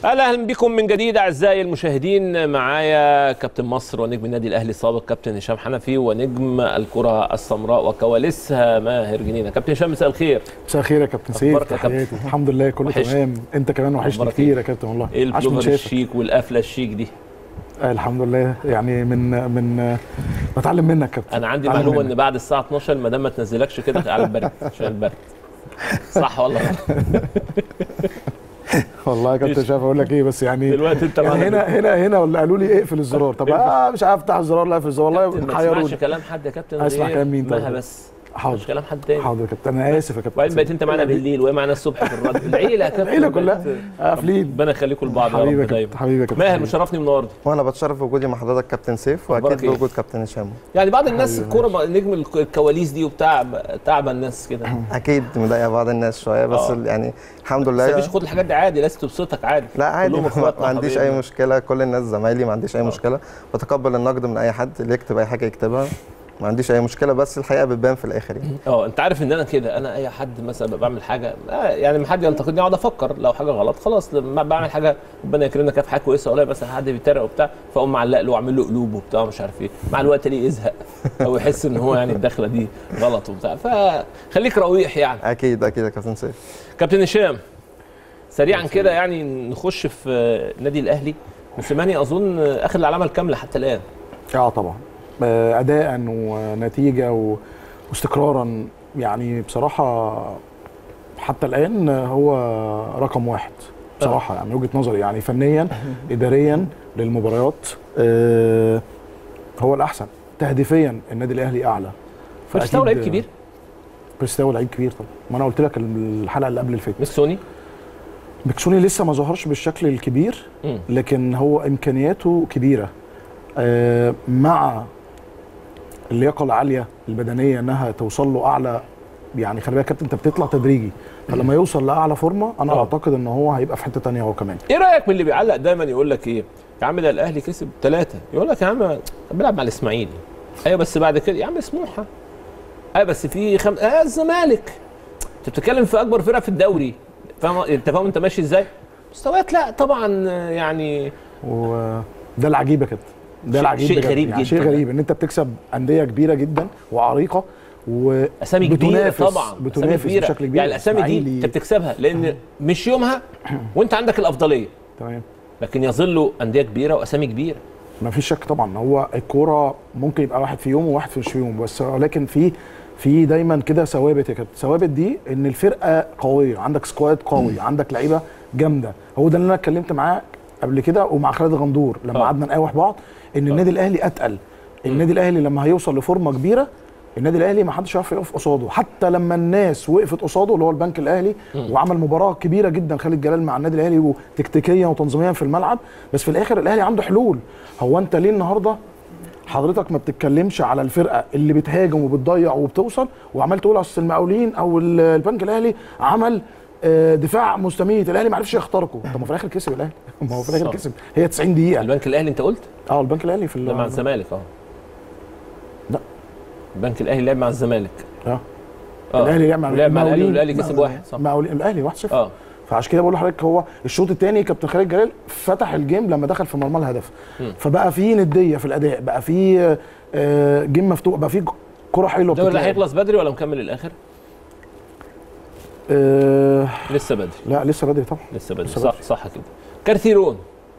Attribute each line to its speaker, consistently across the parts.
Speaker 1: اهلا اهلا بكم من جديد اعزائي المشاهدين معايا كابتن مصر ونجم النادي الاهلي السابق كابتن هشام حنفي ونجم الكره السمراء وكواليسها ماهر جنينه كابتن هشام مساء الخير
Speaker 2: مساء الخير يا كابتن سيف
Speaker 1: أخبارك يا كابتن؟
Speaker 2: تحياتي الحمد لله كله
Speaker 1: وحشني.
Speaker 2: تمام انت كمان وحشني
Speaker 1: أخبارك
Speaker 2: كتير
Speaker 1: إيه؟
Speaker 2: يا كابتن والله
Speaker 1: ايه
Speaker 2: عاش من
Speaker 1: البلوفر
Speaker 2: شافك
Speaker 1: الشيك والقفله الشيك دي
Speaker 2: آه الحمد لله يعني من من بتعلم منك يا كابتن
Speaker 1: انا عندي
Speaker 2: بتعلم
Speaker 1: معلومه
Speaker 2: منك.
Speaker 1: ان بعد الساعه 12 المدام ما تنزلكش كده على البرد عشان البرد صح ولا غلط؟
Speaker 2: والله يا كابتن
Speaker 1: إيش؟
Speaker 2: شايف اقول لك ايه بس يعني
Speaker 1: دلوقتي انت
Speaker 2: يعني
Speaker 1: معانا
Speaker 2: هنا هنا هنا ولا قالوا لي اقفل الزرار طب اه مش عارف افتح الزرار لا اقفل الزرار
Speaker 1: كابتن،
Speaker 2: والله
Speaker 1: ما تسمعش
Speaker 2: حيروني
Speaker 1: كلام حد يا كابتن
Speaker 2: أسمع
Speaker 1: غير
Speaker 2: كلام مين طيب؟
Speaker 1: مها بس مش
Speaker 2: حاضر
Speaker 1: كلام حد تاني
Speaker 2: حاضر يا كابتن انا اسف يا كابتن
Speaker 1: وبعدين بقيت انت معانا بالليل وهي معانا الصبح في الرد العيله يا كابتن
Speaker 2: العيله كلها
Speaker 1: بقت-
Speaker 2: قافلين
Speaker 1: ربنا يخليكم لبعض يا
Speaker 2: حبيبي يا
Speaker 1: رب دايما
Speaker 2: كابتن حبيبي يا كابتن
Speaker 1: ماهر مشرفني النهارده
Speaker 3: وانا بتشرف بوجودي مع حضرتك كابتن سيف
Speaker 1: أخبارك
Speaker 3: واكيد
Speaker 1: إيه؟
Speaker 3: بوجود كابتن هشام
Speaker 1: يعني بعض الناس
Speaker 2: حبيبي
Speaker 1: الكوره بقى- نجم الك- الكواليس دي وبتاع تعب الناس كده
Speaker 3: اكيد مضايق بعض الناس شويه بس
Speaker 1: آه.
Speaker 3: يعني الحمد
Speaker 1: بس مفيش
Speaker 3: لله
Speaker 1: خد الحاجات دي عادي لازم تبسطك عادي
Speaker 3: لا عادي
Speaker 1: كلهم
Speaker 3: ما
Speaker 1: اخواتنا
Speaker 3: ما عنديش اي
Speaker 1: وحبايبنا.
Speaker 3: مشكله كل الناس زمايلي ما عنديش اي
Speaker 1: آه.
Speaker 3: مشكله بتقبل النقد من اي حد اللي يكتب اي حاجه يكتبها ما عنديش اي مشكله بس الحقيقه بتبان في الاخر يعني
Speaker 1: اه انت عارف ان انا كده انا اي حد مثلا ببقى بعمل حاجه آه يعني لما حد ينتقدني اقعد افكر لو حاجه غلط خلاص لما بعمل حاجه ربنا يكرمنا كده في حاجه كويسه ولا مثلا حد بيتريق وبتاع فاقوم معلق له واعمل له قلوب وبتاع مش عارف ايه مع الوقت ليه يزهق او يحس ان هو يعني الدخله دي غلط وبتاع فخليك رويح يعني
Speaker 3: اكيد اكيد يا كابتن سيف
Speaker 1: كابتن هشام سريعا كده يعني نخش في النادي الاهلي موسيماني اظن اخذ العلامه الكامله حتى الان
Speaker 2: اه طبعا آه، اداء ونتيجه و- واستقرارا يعني بصراحه حتى الان هو رقم واحد بصراحه يعني من وجهه نظري يعني فنيا اداريا للمباريات آه، هو الاحسن تهديفيا النادي الاهلي اعلى
Speaker 1: فبيستوى لعيب
Speaker 2: فأكيد،
Speaker 1: كبير
Speaker 2: آه، بيستوى لعيب كبير طبعا ما انا قلت لك الحلقه اللي قبل اللي فاتت
Speaker 1: ميكسوني
Speaker 2: مكسوني لسه ما ظهرش بالشكل الكبير
Speaker 1: مم.
Speaker 2: لكن هو امكانياته كبيره آه، مع اللياقه العاليه البدنيه انها توصل له اعلى يعني خلي بالك يا كابتن انت بتطلع تدريجي فلما يوصل لاعلى فورمه انا
Speaker 1: آه.
Speaker 2: اعتقد ان هو هيبقى في حته تانية هو كمان
Speaker 1: ايه رايك من اللي بيعلق دايما يقول لك ايه يا عم ده الاهلي كسب ثلاثه يقول لك يا عم كان بيلعب مع الاسماعيلي ايوه بس بعد كده يا عم سموحه ايوه بس في خم... آه الزمالك انت بتتكلم في اكبر فرقه في الدوري فاهم انت فاهم انت ماشي ازاي مستويات لا طبعا آه، يعني
Speaker 2: وده العجيب يا كابتن ده
Speaker 1: شيء-
Speaker 2: العجيب
Speaker 1: شيء
Speaker 2: بجد.
Speaker 1: غريب
Speaker 2: يعني شيء
Speaker 1: جداً.
Speaker 2: غريب ان انت بتكسب انديه كبيره جدا وعريقه و
Speaker 1: اسامي كبيره
Speaker 2: بتنافس-
Speaker 1: طبعا اسامي
Speaker 2: بتنافس
Speaker 1: كبيره
Speaker 2: بشكل كبير.
Speaker 1: يعني الاسامي دي
Speaker 2: إسماعيلي.
Speaker 1: انت بتكسبها لان مش يومها وانت عندك الافضليه
Speaker 2: تمام
Speaker 1: لكن يظلوا انديه كبيره واسامي كبيره
Speaker 2: ما فيش شك طبعا هو الكوره ممكن يبقى واحد في يوم وواحد في مش في يوم بس ولكن في في دايما كده ثوابت يا كابتن ثوابت دي ان الفرقه قويه عندك سكواد قوي عندك لعيبه جامده هو ده اللي انا اتكلمت معاه قبل كده ومع خالد غندور لما
Speaker 1: آه.
Speaker 2: قعدنا نقاوح بعض ان النادي الاهلي اتقل النادي الاهلي لما هيوصل لفورمه كبيره النادي الاهلي ما حدش يعرف يقف قصاده حتى لما الناس وقفت قصاده اللي هو البنك الاهلي وعمل مباراه كبيره جدا خالد جلال مع النادي الاهلي وتكتيكيا وتنظيميا في الملعب بس في الاخر الاهلي عنده حلول هو انت ليه النهارده حضرتك ما بتتكلمش على الفرقه اللي بتهاجم وبتضيع وبتوصل وعمال تقول اصل المقاولين او ال- البنك الاهلي عمل آه، دفاع مستميت الاهلي ما عرفش يخترقه طب ما في الاخر كسب الاهلي ما هو في الاخر
Speaker 1: صح.
Speaker 2: كسب هي 90 دقيقه
Speaker 1: البنك الاهلي انت قلت
Speaker 2: اه البنك الاهلي في
Speaker 1: ده مع
Speaker 2: ال-
Speaker 1: الزمالك اه
Speaker 2: لا.
Speaker 1: البنك الاهلي لعب مع الزمالك
Speaker 2: اه
Speaker 1: اه
Speaker 2: الاهلي لعب مع
Speaker 1: لعب مع الاهلي
Speaker 2: المقاولين.
Speaker 1: والاهلي كسب واحد صح
Speaker 2: مقاولين الاهلي 1-0
Speaker 1: اه
Speaker 2: فعشان كده بقول لحضرتك هو الشوط الثاني كابتن خالد جلال فتح الجيم لما دخل في مرمى الهدف
Speaker 1: مم.
Speaker 2: فبقى في نديه في الاداء بقى في آه، جيم مفتوح بقى في كره حلوه
Speaker 1: الدوري ده
Speaker 2: بتتلعب.
Speaker 1: هيخلص بدري ولا مكمل للاخر؟
Speaker 2: آه،
Speaker 1: لسه بدري
Speaker 2: لا لسه بدري طبعا
Speaker 1: لسه بدري
Speaker 2: لسه
Speaker 1: صح
Speaker 2: بدري.
Speaker 1: صح كده كارثيرون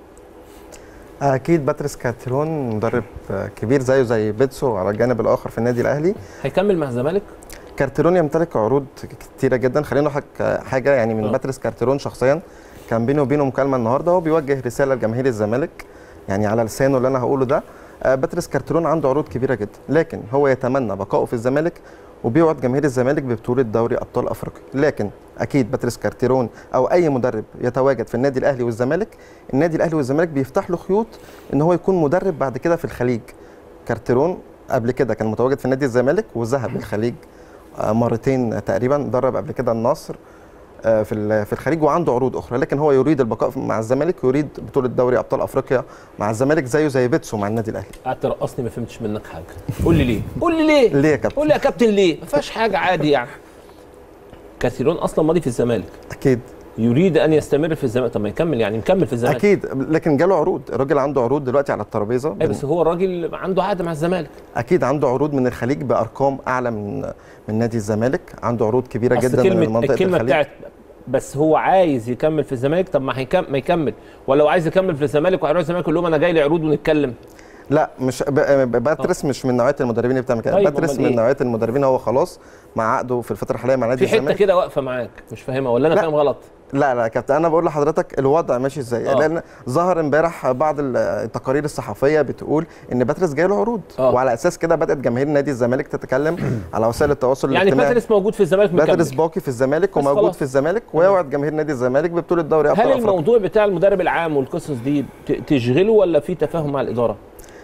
Speaker 3: اكيد باتريس كارتيرون مدرب كبير زيه زي بيتسو على الجانب الاخر في النادي الاهلي
Speaker 1: هيكمل مع الزمالك
Speaker 3: كارتيرون يمتلك عروض كتيره جدا خلينا نحك حاجه يعني من
Speaker 1: آه.
Speaker 3: باتريس كارتيرون شخصيا كان بينه وبينه مكالمه النهارده هو بيوجه رساله لجماهير الزمالك يعني على لسانه اللي انا هقوله ده آه، باتريس كارتيرون عنده عروض كبيره جدا لكن هو يتمنى بقائه في الزمالك وبيوعد جماهير الزمالك ببطوله دوري ابطال افريقيا لكن اكيد باتريس كارتيرون او اي مدرب يتواجد في النادي الاهلي والزمالك النادي الاهلي والزمالك بيفتح له خيوط ان هو يكون مدرب بعد كده في الخليج كارتيرون قبل كده كان متواجد في نادي الزمالك وذهب الخليج آه، مرتين تقريبا درب قبل كده النصر آه، في ال- في الخليج وعنده عروض اخرى لكن هو يريد البقاء مع الزمالك يريد بطوله دوري ابطال افريقيا مع الزمالك زيه زي بيتسو مع النادي الاهلي
Speaker 1: قعدت ترقصني ما فهمتش منك حاجه قول لي ليه قول لي ليه
Speaker 3: ليه يا كابتن
Speaker 1: قول لي يا كابتن ليه ما فيهاش حاجه عادي يعني كارثيرون اصلا ماضي في الزمالك
Speaker 3: اكيد
Speaker 1: يريد ان يستمر في الزمالك طب ما يكمل يعني مكمل في الزمالك
Speaker 3: اكيد لكن جاله عروض الراجل عنده عروض دلوقتي على الترابيزه
Speaker 1: ايه بس هو الراجل عنده عقد مع الزمالك
Speaker 3: اكيد عنده عروض من الخليج بارقام اعلى من من نادي الزمالك عنده عروض كبيره
Speaker 1: أصل
Speaker 3: جدا من
Speaker 1: كلمه
Speaker 3: منطقه
Speaker 1: الكلمه
Speaker 3: الخليج
Speaker 1: بتاعت بس هو عايز يكمل في الزمالك طب ما هيكمل ما يكمل ولا لو عايز يكمل في الزمالك وهيروح الزمالك يقول لهم انا جاي لي عروض ونتكلم
Speaker 3: لا مش ب- ب- باتريس مش من نوعيه المدربين اللي بتعمل كده
Speaker 1: طيب،
Speaker 3: باتريس
Speaker 1: أمال
Speaker 3: من
Speaker 1: إيه؟
Speaker 3: نوعيه المدربين هو خلاص مع عقده في الفتره الحاليه مع نادي
Speaker 1: في حته
Speaker 3: الزمالك
Speaker 1: كده واقفه معاك مش فاهمها ولا انا
Speaker 3: لا.
Speaker 1: فاهم غلط
Speaker 3: لا لا يا كابتن انا بقول لحضرتك الوضع ماشي ازاي
Speaker 1: آه.
Speaker 3: لان ظهر امبارح بعض ال- التقارير الصحفيه بتقول ان باتريس جاي له عروض
Speaker 1: آه.
Speaker 3: وعلى اساس كده بدات جماهير نادي الزمالك تتكلم على وسائل التواصل
Speaker 1: يعني
Speaker 3: الاجتماعي
Speaker 1: باتريس موجود في الزمالك
Speaker 3: باتريس
Speaker 1: مكمل
Speaker 3: باقي في الزمالك
Speaker 1: بس
Speaker 3: وموجود
Speaker 1: خلاص.
Speaker 3: في الزمالك ويوعد جماهير نادي الزمالك ببطوله دوري ابطال
Speaker 1: هل
Speaker 3: افريقيا
Speaker 1: الموضوع بتاع المدرب العام والقصص دي ت- تشغله ولا في تفاهم مع الاداره؟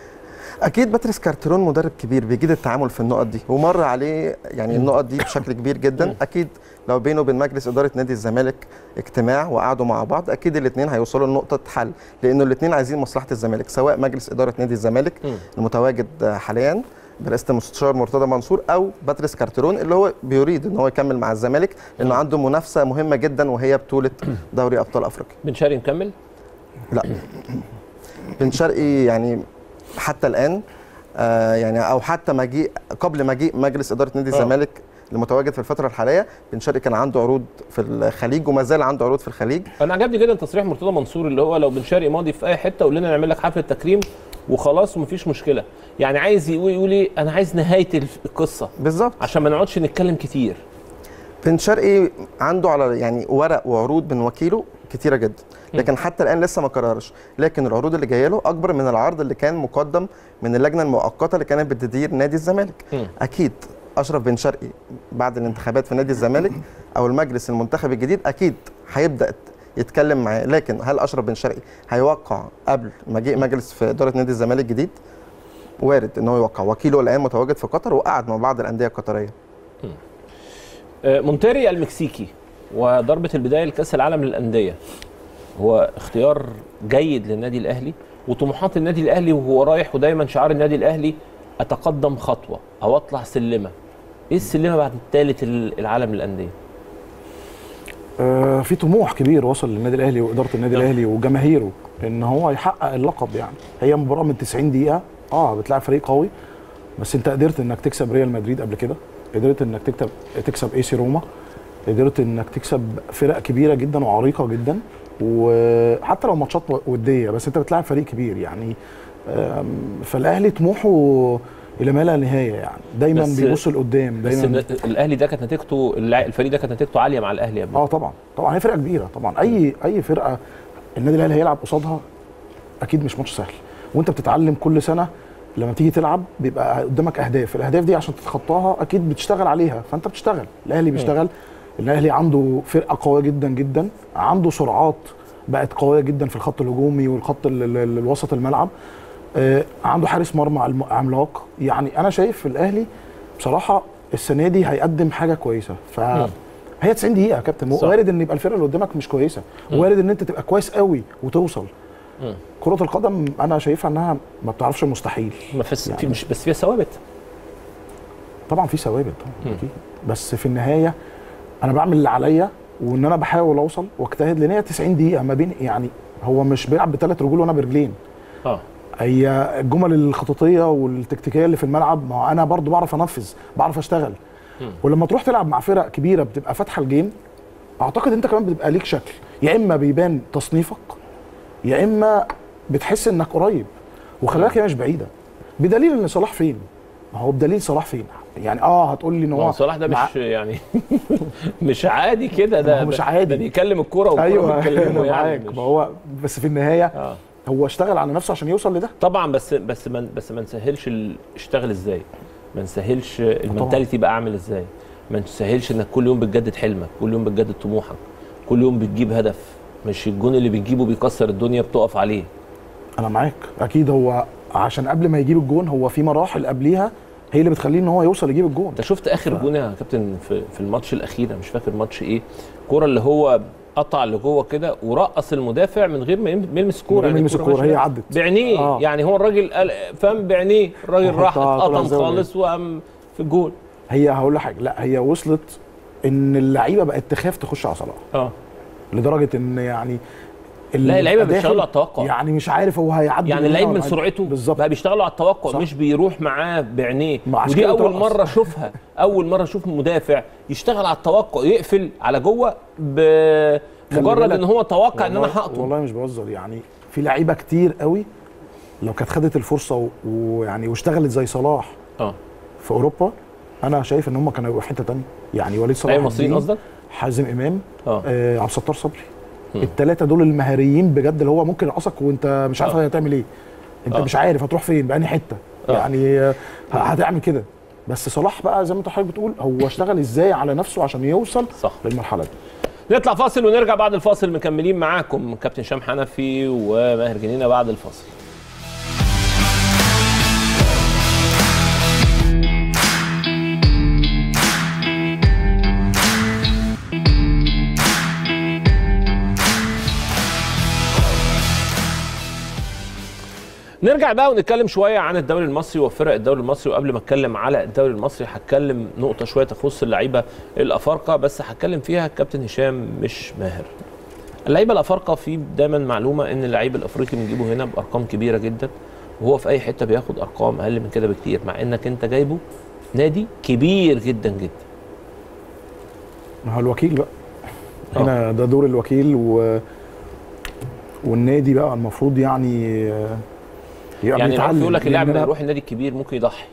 Speaker 3: اكيد باتريس كارترون مدرب كبير بيجيد التعامل في النقط دي ومر عليه يعني النقط دي بشكل كبير جدا اكيد لو بينه وبين مجلس اداره نادي الزمالك اجتماع وقعدوا مع بعض اكيد الاثنين هيوصلوا لنقطه حل لانه الاثنين عايزين مصلحه الزمالك سواء مجلس اداره نادي الزمالك
Speaker 1: مم. المتواجد
Speaker 3: المتواجد حاليا برئاسه المستشار مرتضى منصور او باتريس كارترون اللي هو بيريد ان هو يكمل مع الزمالك لانه عنده منافسه مهمه جدا وهي بطوله دوري ابطال افريقيا
Speaker 1: بن شرقي مكمل؟
Speaker 3: لا بن شرقي يعني حتى الان آه يعني او حتى مجيء قبل مجيء مجلس اداره نادي
Speaker 1: آه.
Speaker 3: الزمالك المتواجد في الفتره الحاليه بن شرقي كان عنده عروض في الخليج وما زال عنده عروض في الخليج
Speaker 1: انا عجبني جدا تصريح مرتضى منصور اللي هو لو بن شرقي ماضي في اي حته قول لنا نعمل لك حفله تكريم وخلاص ومفيش مشكله يعني عايز يقول يقول ايه انا عايز نهايه القصه
Speaker 3: بالظبط
Speaker 1: عشان ما نقعدش نتكلم كتير
Speaker 3: بن شرقي عنده على يعني ورق وعروض من وكيله كتيره جدا لكن حتى الان لسه ما قررش لكن العروض اللي جايه له اكبر من العرض اللي كان مقدم من اللجنه المؤقته اللي كانت بتدير نادي الزمالك
Speaker 1: مم.
Speaker 3: اكيد اشرف بن شرقي بعد الانتخابات في نادي الزمالك او المجلس المنتخب الجديد اكيد هيبدا يتكلم معاه لكن هل اشرف بن شرقي هيوقع قبل مجيء مجلس في اداره نادي الزمالك الجديد وارد ان هو يوقع وكيله الان متواجد في قطر وقعد مع بعض الانديه القطريه
Speaker 1: آه، مونتيري المكسيكي وضربه البدايه لكاس العالم للانديه هو اختيار جيد للنادي الاهلي وطموحات النادي الاهلي وهو رايح ودايما شعار النادي الاهلي اتقدم خطوه او اطلع سلمه ايه السلمه بعد الثالث العالم للانديه
Speaker 2: آه، في طموح كبير وصل للنادي الاهلي واداره النادي
Speaker 1: نعم.
Speaker 2: الاهلي وجماهيره ان هو يحقق اللقب يعني هي مباراه من 90 دقيقه اه بتلعب فريق قوي بس انت قدرت انك تكسب ريال مدريد قبل كده قدرت انك تكتب تكسب اي سي روما قدرت انك تكسب فرق كبيره جدا وعريقه جدا وحتى لو ماتشات وديه بس انت بتلعب فريق كبير يعني آم، فالاهلي طموحه الى ما لا نهايه يعني دايما
Speaker 1: بس-
Speaker 2: بيبص لقدام
Speaker 1: بس
Speaker 2: دايما
Speaker 1: ال- الاهلي ده كانت نتيجته الع- الفريق ده كانت نتيجته عاليه مع الاهلي قبل
Speaker 2: اه طبعا طبعا هي فرقه كبيره طبعا اي اي فرقه النادي الاهلي هيلعب قصادها اكيد مش ماتش سهل وانت بتتعلم كل سنه لما تيجي تلعب بيبقى قدامك اهداف الاهداف دي عشان تتخطاها اكيد بتشتغل عليها فانت بتشتغل الاهلي بيشتغل الاهلي عنده فرقه قويه جدا جدا عنده سرعات بقت قويه جدا في الخط الهجومي والخط ال- ال- ال- الوسط الملعب آه، عنده حارس مرمى عم- عملاق يعني انا شايف في الاهلي بصراحه السنه دي هيقدم حاجه كويسه ف هي 90 دقيقه يا كابتن
Speaker 1: صح.
Speaker 2: وارد ان يبقى الفرقه اللي قدامك مش كويسه وارد ان انت تبقى كويس قوي وتوصل
Speaker 1: مم.
Speaker 2: كره القدم انا شايفها انها ما بتعرفش المستحيل
Speaker 1: ما فيش
Speaker 2: يعني-
Speaker 1: في مش بس فيها ثوابت
Speaker 2: طبعا في ثوابت طبعا اكيد بس في النهايه انا بعمل اللي عليا وان انا بحاول اوصل واجتهد لان هي 90 دقيقه ما بين يعني هو مش بيلعب بثلاث رجول وانا برجلين
Speaker 1: اه
Speaker 2: هي الجمل الخططيه والتكتيكيه اللي في الملعب ما هو انا برضو بعرف انفذ بعرف اشتغل
Speaker 1: مم.
Speaker 2: ولما تروح تلعب مع فرق كبيره بتبقى فاتحه الجيم اعتقد انت كمان بتبقى ليك شكل يا اما بيبان تصنيفك يا اما بتحس انك قريب وخلي بالك هي مش بعيده بدليل ان صلاح فين ما هو بدليل صلاح فين يعني اه هتقول لي ان
Speaker 1: ما هو
Speaker 2: هو
Speaker 1: صلاح ده
Speaker 2: مع-
Speaker 1: مش يعني مش عادي كده
Speaker 2: ما
Speaker 1: ده
Speaker 2: هو مش
Speaker 1: ده-
Speaker 2: عادي.
Speaker 1: ده بيكلم الكوره والكوره
Speaker 2: ايوه
Speaker 1: بتكلمه
Speaker 2: انا
Speaker 1: يعني
Speaker 2: معاك
Speaker 1: مش-
Speaker 2: ما هو بس في النهايه
Speaker 1: اه
Speaker 2: هو اشتغل على نفسه عشان يوصل لده
Speaker 1: طبعا بس بس ما بس ما نسهلش ال- اشتغل ازاي ما نسهلش المنتاليتي بقى عامل ازاي ما نسهلش انك كل يوم بتجدد حلمك كل يوم بتجدد طموحك كل يوم بتجيب هدف مش الجون اللي بتجيبه بيكسر الدنيا بتقف عليه
Speaker 2: انا معاك اكيد هو عشان قبل ما يجيب الجون هو في مراحل قبليها هي اللي بتخليه ان هو يوصل يجيب الجون
Speaker 1: انت شفت اخر جون يا كابتن في, في الماتش الاخير أنا مش فاكر ماتش ايه الكوره اللي هو قطع لجوه كده ورقص المدافع من غير ما يم- ما يلمس الكوره
Speaker 2: من غير ما يلمس الكورة،
Speaker 1: ماشية
Speaker 2: هي عدت.
Speaker 1: بعينيه
Speaker 2: آه.
Speaker 1: يعني هو الراجل قال فاهم بعينيه الراجل راح
Speaker 2: وحطها طلع
Speaker 1: اتقطم
Speaker 2: الزاوية.
Speaker 1: خالص وقام في الجول
Speaker 2: هي هقول لك حاجه لا هي وصلت ان اللعيبه بقت تخاف تخش على صلاح
Speaker 1: اه
Speaker 2: لدرجه ان يعني
Speaker 1: لا اللعيبه
Speaker 2: الداخل
Speaker 1: بيشتغلوا على التوقع
Speaker 2: يعني مش عارف هو هيعدي
Speaker 1: يعني
Speaker 2: هنا
Speaker 1: اللعيب
Speaker 2: ولا
Speaker 1: من
Speaker 2: هيعدي.
Speaker 1: سرعته
Speaker 2: بالظبط
Speaker 1: بقى بيشتغلوا على التوقع
Speaker 2: صح.
Speaker 1: مش بيروح معاه بعينيه
Speaker 2: ما عشان
Speaker 1: ودي
Speaker 2: كده
Speaker 1: اول
Speaker 2: بترقص.
Speaker 1: مره اشوفها اول مره اشوف مدافع يشتغل على التوقع يقفل على جوه بمجرد
Speaker 2: بالك.
Speaker 1: ان هو توقع ان انا
Speaker 2: والله-
Speaker 1: هقطم
Speaker 2: والله مش بهزر يعني في لعيبه كتير قوي لو كانت خدت الفرصه و- ويعني واشتغلت زي صلاح
Speaker 1: اه
Speaker 2: في اوروبا انا شايف ان هم كانوا هيبقوا في حته ثانيه يعني وليد صلاح
Speaker 1: لعيبه مصريين
Speaker 2: الدين،
Speaker 1: قصدك؟
Speaker 2: حازم امام
Speaker 1: اه
Speaker 2: آه عبد الستار صبري
Speaker 1: مم.
Speaker 2: الثلاثه دول المهاريين بجد اللي هو ممكن يقصك وانت مش عارف
Speaker 1: آه.
Speaker 2: هتعمل ايه انت
Speaker 1: آه.
Speaker 2: مش عارف هتروح فين بأنهي حته
Speaker 1: آه.
Speaker 2: يعني آه، هتعمل كده بس صلاح بقى زي ما انت حضرتك بتقول هو اشتغل ازاي على نفسه عشان يوصل
Speaker 1: صح
Speaker 2: للمرحله دي
Speaker 1: نطلع فاصل ونرجع بعد الفاصل مكملين معاكم كابتن هشام حنفي وماهر جنينه بعد الفاصل نرجع بقى ونتكلم شويه عن الدوري المصري وفرق الدوري المصري وقبل ما اتكلم على الدوري المصري هتكلم نقطه شويه تخص اللعيبه الافارقه بس هتكلم فيها الكابتن هشام مش ماهر اللعيبه الافارقه في دايما معلومه ان اللعيب الافريقي بنجيبه هنا بارقام كبيره جدا وهو في اي حته بياخد ارقام اقل من كده بكتير مع انك انت جايبه نادي كبير جدا جدا
Speaker 2: ما هو الوكيل بقى هنا ده دور الوكيل و... والنادي بقى المفروض يعني آه، يبقى
Speaker 1: يعني العرف
Speaker 2: بيتعلم
Speaker 1: يقول لك اللاعب
Speaker 2: لأن
Speaker 1: اللي
Speaker 2: أنا-
Speaker 1: يروح النادي الكبير ممكن يضحي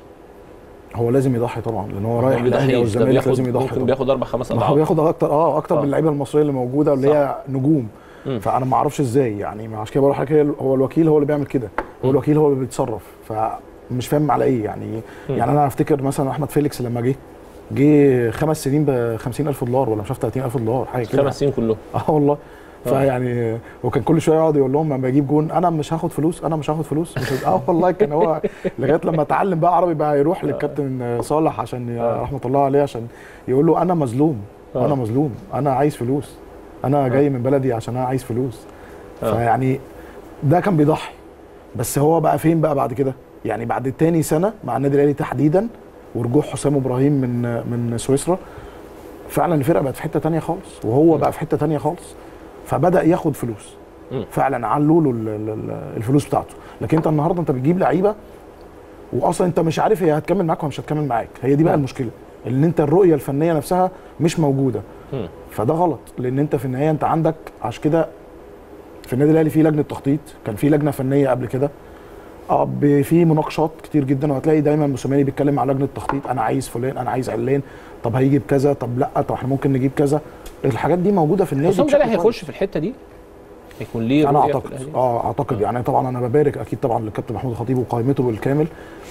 Speaker 2: هو لازم يضحي طبعا لان هو
Speaker 1: ما
Speaker 2: رايح الاهلي او
Speaker 1: بيضحيش، ده
Speaker 2: الزمالك
Speaker 1: بياخد
Speaker 2: لازم يضحي
Speaker 1: ممكن
Speaker 2: طبعاً.
Speaker 1: بياخد اربع خمس
Speaker 2: ما هو
Speaker 1: اضعاف
Speaker 2: بياخد اكتر اه اكتر
Speaker 1: آه.
Speaker 2: من اللعيبه المصريه اللي موجوده واللي
Speaker 1: صح.
Speaker 2: هي نجوم
Speaker 1: مم.
Speaker 2: فانا ما اعرفش ازاي يعني ما عشان كده بقول لحضرتك هي- هو الوكيل هو اللي بيعمل كده هو
Speaker 1: مم.
Speaker 2: الوكيل هو اللي بيتصرف فمش فاهم على ايه يعني
Speaker 1: مم.
Speaker 2: يعني انا افتكر مثلا احمد فيليكس لما جه جه خمس سنين ب 50000 دولار ولا مش عارف 30000 دولار حاجه كده
Speaker 1: خمس سنين كلهم
Speaker 2: اه والله
Speaker 1: آه.
Speaker 2: فيعني وكان كل شويه يقعد يقول لهم لما بجيب جون انا مش هاخد فلوس انا مش هاخد فلوس مش هد- اه والله كان هو لغايه لما اتعلم بقى عربي بقى يروح للكابتن صالح عشان ي-
Speaker 1: آه.
Speaker 2: رحمه الله عليه عشان يقول له انا مظلوم
Speaker 1: آه.
Speaker 2: انا مظلوم انا عايز فلوس انا جاي من بلدي عشان انا عايز فلوس
Speaker 1: آه.
Speaker 2: فيعني ده كان بيضحي بس هو بقى فين بقى بعد كده يعني بعد تاني سنه مع النادي الاهلي تحديدا ورجوع حسام ابراهيم من من سويسرا فعلا الفرقه بقت في حته تانية خالص وهو بقى في حته تانية خالص فبدا ياخد فلوس
Speaker 1: مم.
Speaker 2: فعلا علوا له ال- ال- ال- الفلوس بتاعته لكن انت النهارده انت بتجيب لعيبه واصلا انت مش عارف هي هتكمل معاك ولا مش هتكمل معاك هي دي بقى
Speaker 1: مم.
Speaker 2: المشكله ان انت الرؤيه الفنيه نفسها مش موجوده
Speaker 1: مم.
Speaker 2: فده غلط لان انت في النهايه انت عندك عشان كده في النادي الاهلي في لجنه تخطيط كان في لجنه فنيه قبل كده اه ب- في مناقشات كتير جدا وهتلاقي دايما موسيماني بيتكلم على لجنه التخطيط انا عايز فلان انا عايز علان طب هيجي بكذا طب لا طب احنا ممكن نجيب كذا الحاجات دي موجوده في النادي
Speaker 1: حسام
Speaker 2: بشكل
Speaker 1: جلال
Speaker 2: كويس.
Speaker 1: هيخش في الحته دي هيكون ليه
Speaker 2: انا
Speaker 1: رؤية في
Speaker 2: اعتقد
Speaker 1: الأهلي؟
Speaker 2: اه اعتقد يعني طبعا انا ببارك اكيد طبعا للكابتن محمود الخطيب وقائمته بالكامل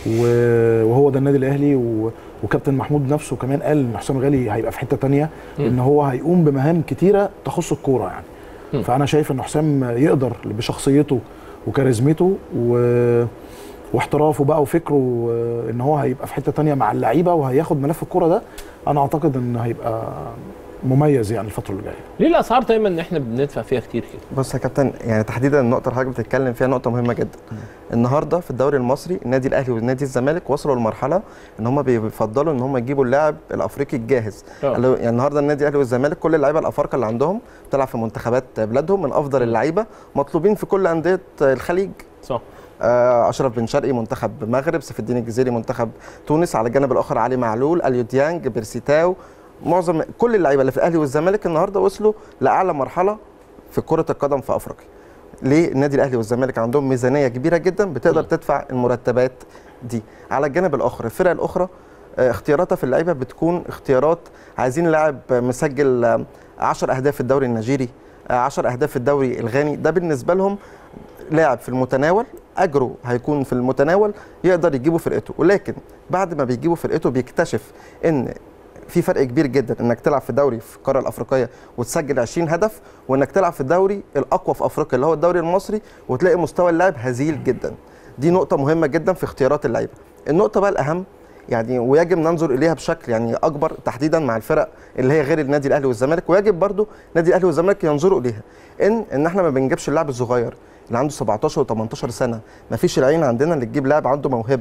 Speaker 2: و- وهو ده النادي الاهلي و- وكابتن محمود نفسه كمان قال ان حسام غالي هيبقى في حته تانية
Speaker 1: مم.
Speaker 2: ان هو هيقوم بمهام كتيره تخص الكوره يعني
Speaker 1: مم.
Speaker 2: فانا شايف ان حسام يقدر بشخصيته وكاريزمته و... واحترافه بقى وفكره آه، ان هو هيبقى في حته تانية مع اللعيبه وهياخد ملف الكوره ده انا اعتقد ان هيبقى مميز يعني الفتره اللي جايه
Speaker 1: ليه الاسعار دايما ان احنا بندفع فيها كتير كده
Speaker 3: بص يا كابتن يعني تحديدا النقطه اللي حضرتك بتتكلم فيها نقطه مهمه جدا النهارده في الدوري المصري النادي الاهلي والنادي الزمالك وصلوا لمرحله ان هم بيفضلوا ان هم يجيبوا اللاعب الافريقي الجاهز
Speaker 1: آه.
Speaker 3: اللي هو- يعني النهارده النادي الاهلي والزمالك كل اللعيبه الافارقه اللي عندهم بتلعب في منتخبات بلادهم من افضل اللعيبه مطلوبين في كل انديه الخليج
Speaker 1: صح
Speaker 3: آه، اشرف بن شرقي منتخب مغرب سيف الدين الجزيري منتخب تونس على الجانب الاخر علي معلول اليو ديانج بيرسيتاو معظم كل اللعيبه اللي في الاهلي والزمالك النهارده وصلوا لاعلى مرحله في كره القدم في افريقيا ليه النادي الاهلي والزمالك عندهم ميزانيه كبيره جدا بتقدر
Speaker 1: م.
Speaker 3: تدفع المرتبات دي على الجانب الاخر الفرق الاخرى آه، اختياراتها في اللعيبه بتكون اختيارات عايزين لاعب مسجل آه، 10 اهداف في الدوري النيجيري آه، 10 اهداف في الدوري الغاني ده بالنسبه لهم لاعب في المتناول اجره هيكون في المتناول يقدر يجيبه فرقته ولكن بعد ما بيجيبوا فرقته بيكتشف ان في فرق كبير جدا انك تلعب في دوري في القاره الافريقيه وتسجل 20 هدف وانك تلعب في الدوري الاقوى في افريقيا اللي هو الدوري المصري وتلاقي مستوى اللاعب هزيل جدا دي نقطه مهمه جدا في اختيارات اللعيبه النقطه بقى الاهم يعني ويجب ننظر اليها بشكل يعني اكبر تحديدا مع الفرق اللي هي غير النادي الاهلي والزمالك ويجب برضو النادي الاهلي والزمالك ينظروا اليها ان ان احنا ما بنجيبش اللاعب الصغير اللي عنده 17 و18 سنه ما فيش العين عندنا اللي تجيب لاعب عنده موهبه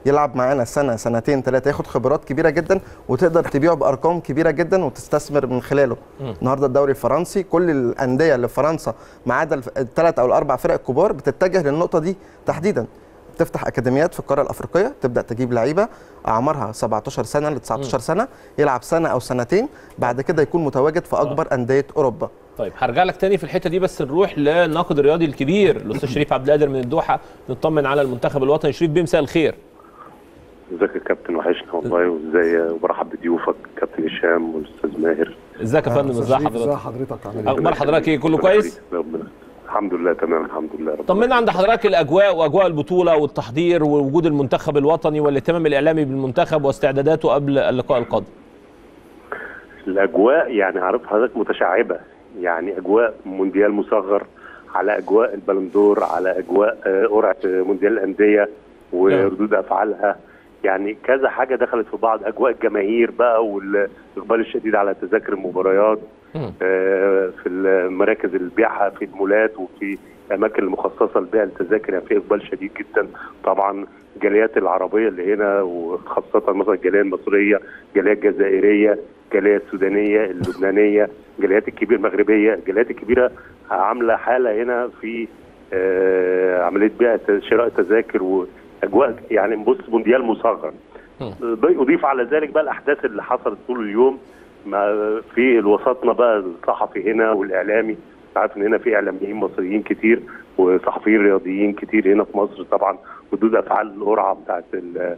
Speaker 3: يلعب معانا سنه سنتين ثلاثه ياخد خبرات كبيره جدا وتقدر تبيعه بارقام كبيره جدا وتستثمر من خلاله النهارده الدوري الفرنسي كل الانديه اللي في فرنسا ما عدا الثلاث او الاربع فرق الكبار بتتجه للنقطه دي تحديدا تفتح اكاديميات في القاره الافريقيه تبدا تجيب لعيبه اعمارها 17 سنه ل 19 سنه يلعب سنه او سنتين بعد كده يكون متواجد في اكبر انديه اوروبا
Speaker 1: طيب هرجع لك تاني في الحته دي بس نروح للناقد الرياضي الكبير الاستاذ شريف عبد القادر من الدوحه نطمن على المنتخب الوطني شريف بيه مساء الخير
Speaker 4: ازيك يا كابتن وحشنا والله وازاي وبرحب بضيوفك كابتن هشام والاستاذ ماهر
Speaker 1: ازيك يا فندم ازي
Speaker 2: ازي
Speaker 1: حضرتك
Speaker 2: حضرتك عامل ايه؟
Speaker 1: اخبار حضرتك ايه كله كويس
Speaker 4: ربنا الحمد لله تمام الحمد لله رب
Speaker 1: طمنا عند حضرتك الاجواء واجواء البطوله والتحضير ووجود المنتخب الوطني والاهتمام الاعلامي بالمنتخب واستعداداته قبل اللقاء القادم
Speaker 4: الاجواء يعني عارف حضرتك متشعبه يعني اجواء مونديال مصغر على اجواء البلندور على اجواء آه، قرعه مونديال الانديه وردود افعالها يعني كذا حاجه دخلت في بعض اجواء الجماهير بقى والاقبال الشديد على تذاكر المباريات
Speaker 1: مم.
Speaker 4: آه، في المراكز اللي بيعها في المولات وفي الاماكن المخصصه لبيع التذاكر يعني في اقبال شديد جدا طبعا الجاليات العربيه اللي هنا وخاصه مثلا الجاليه المصريه الجاليه الجزائريه الجاليه السودانيه اللبنانيه الجاليات الكبيره المغربيه الجاليات الكبيره عامله حاله هنا في آه، عمليه بيع شراء تذاكر واجواء يعني بص مونديال مصغر ضي- اضيف على ذلك بقى الاحداث اللي حصلت طول اليوم ما في وسطنا بقى الصحفي هنا والاعلامي عارف ان هنا في اعلاميين مصريين كتير وصحفيين رياضيين كتير هنا في مصر طبعا ردود افعال القرعه بتاعت ال-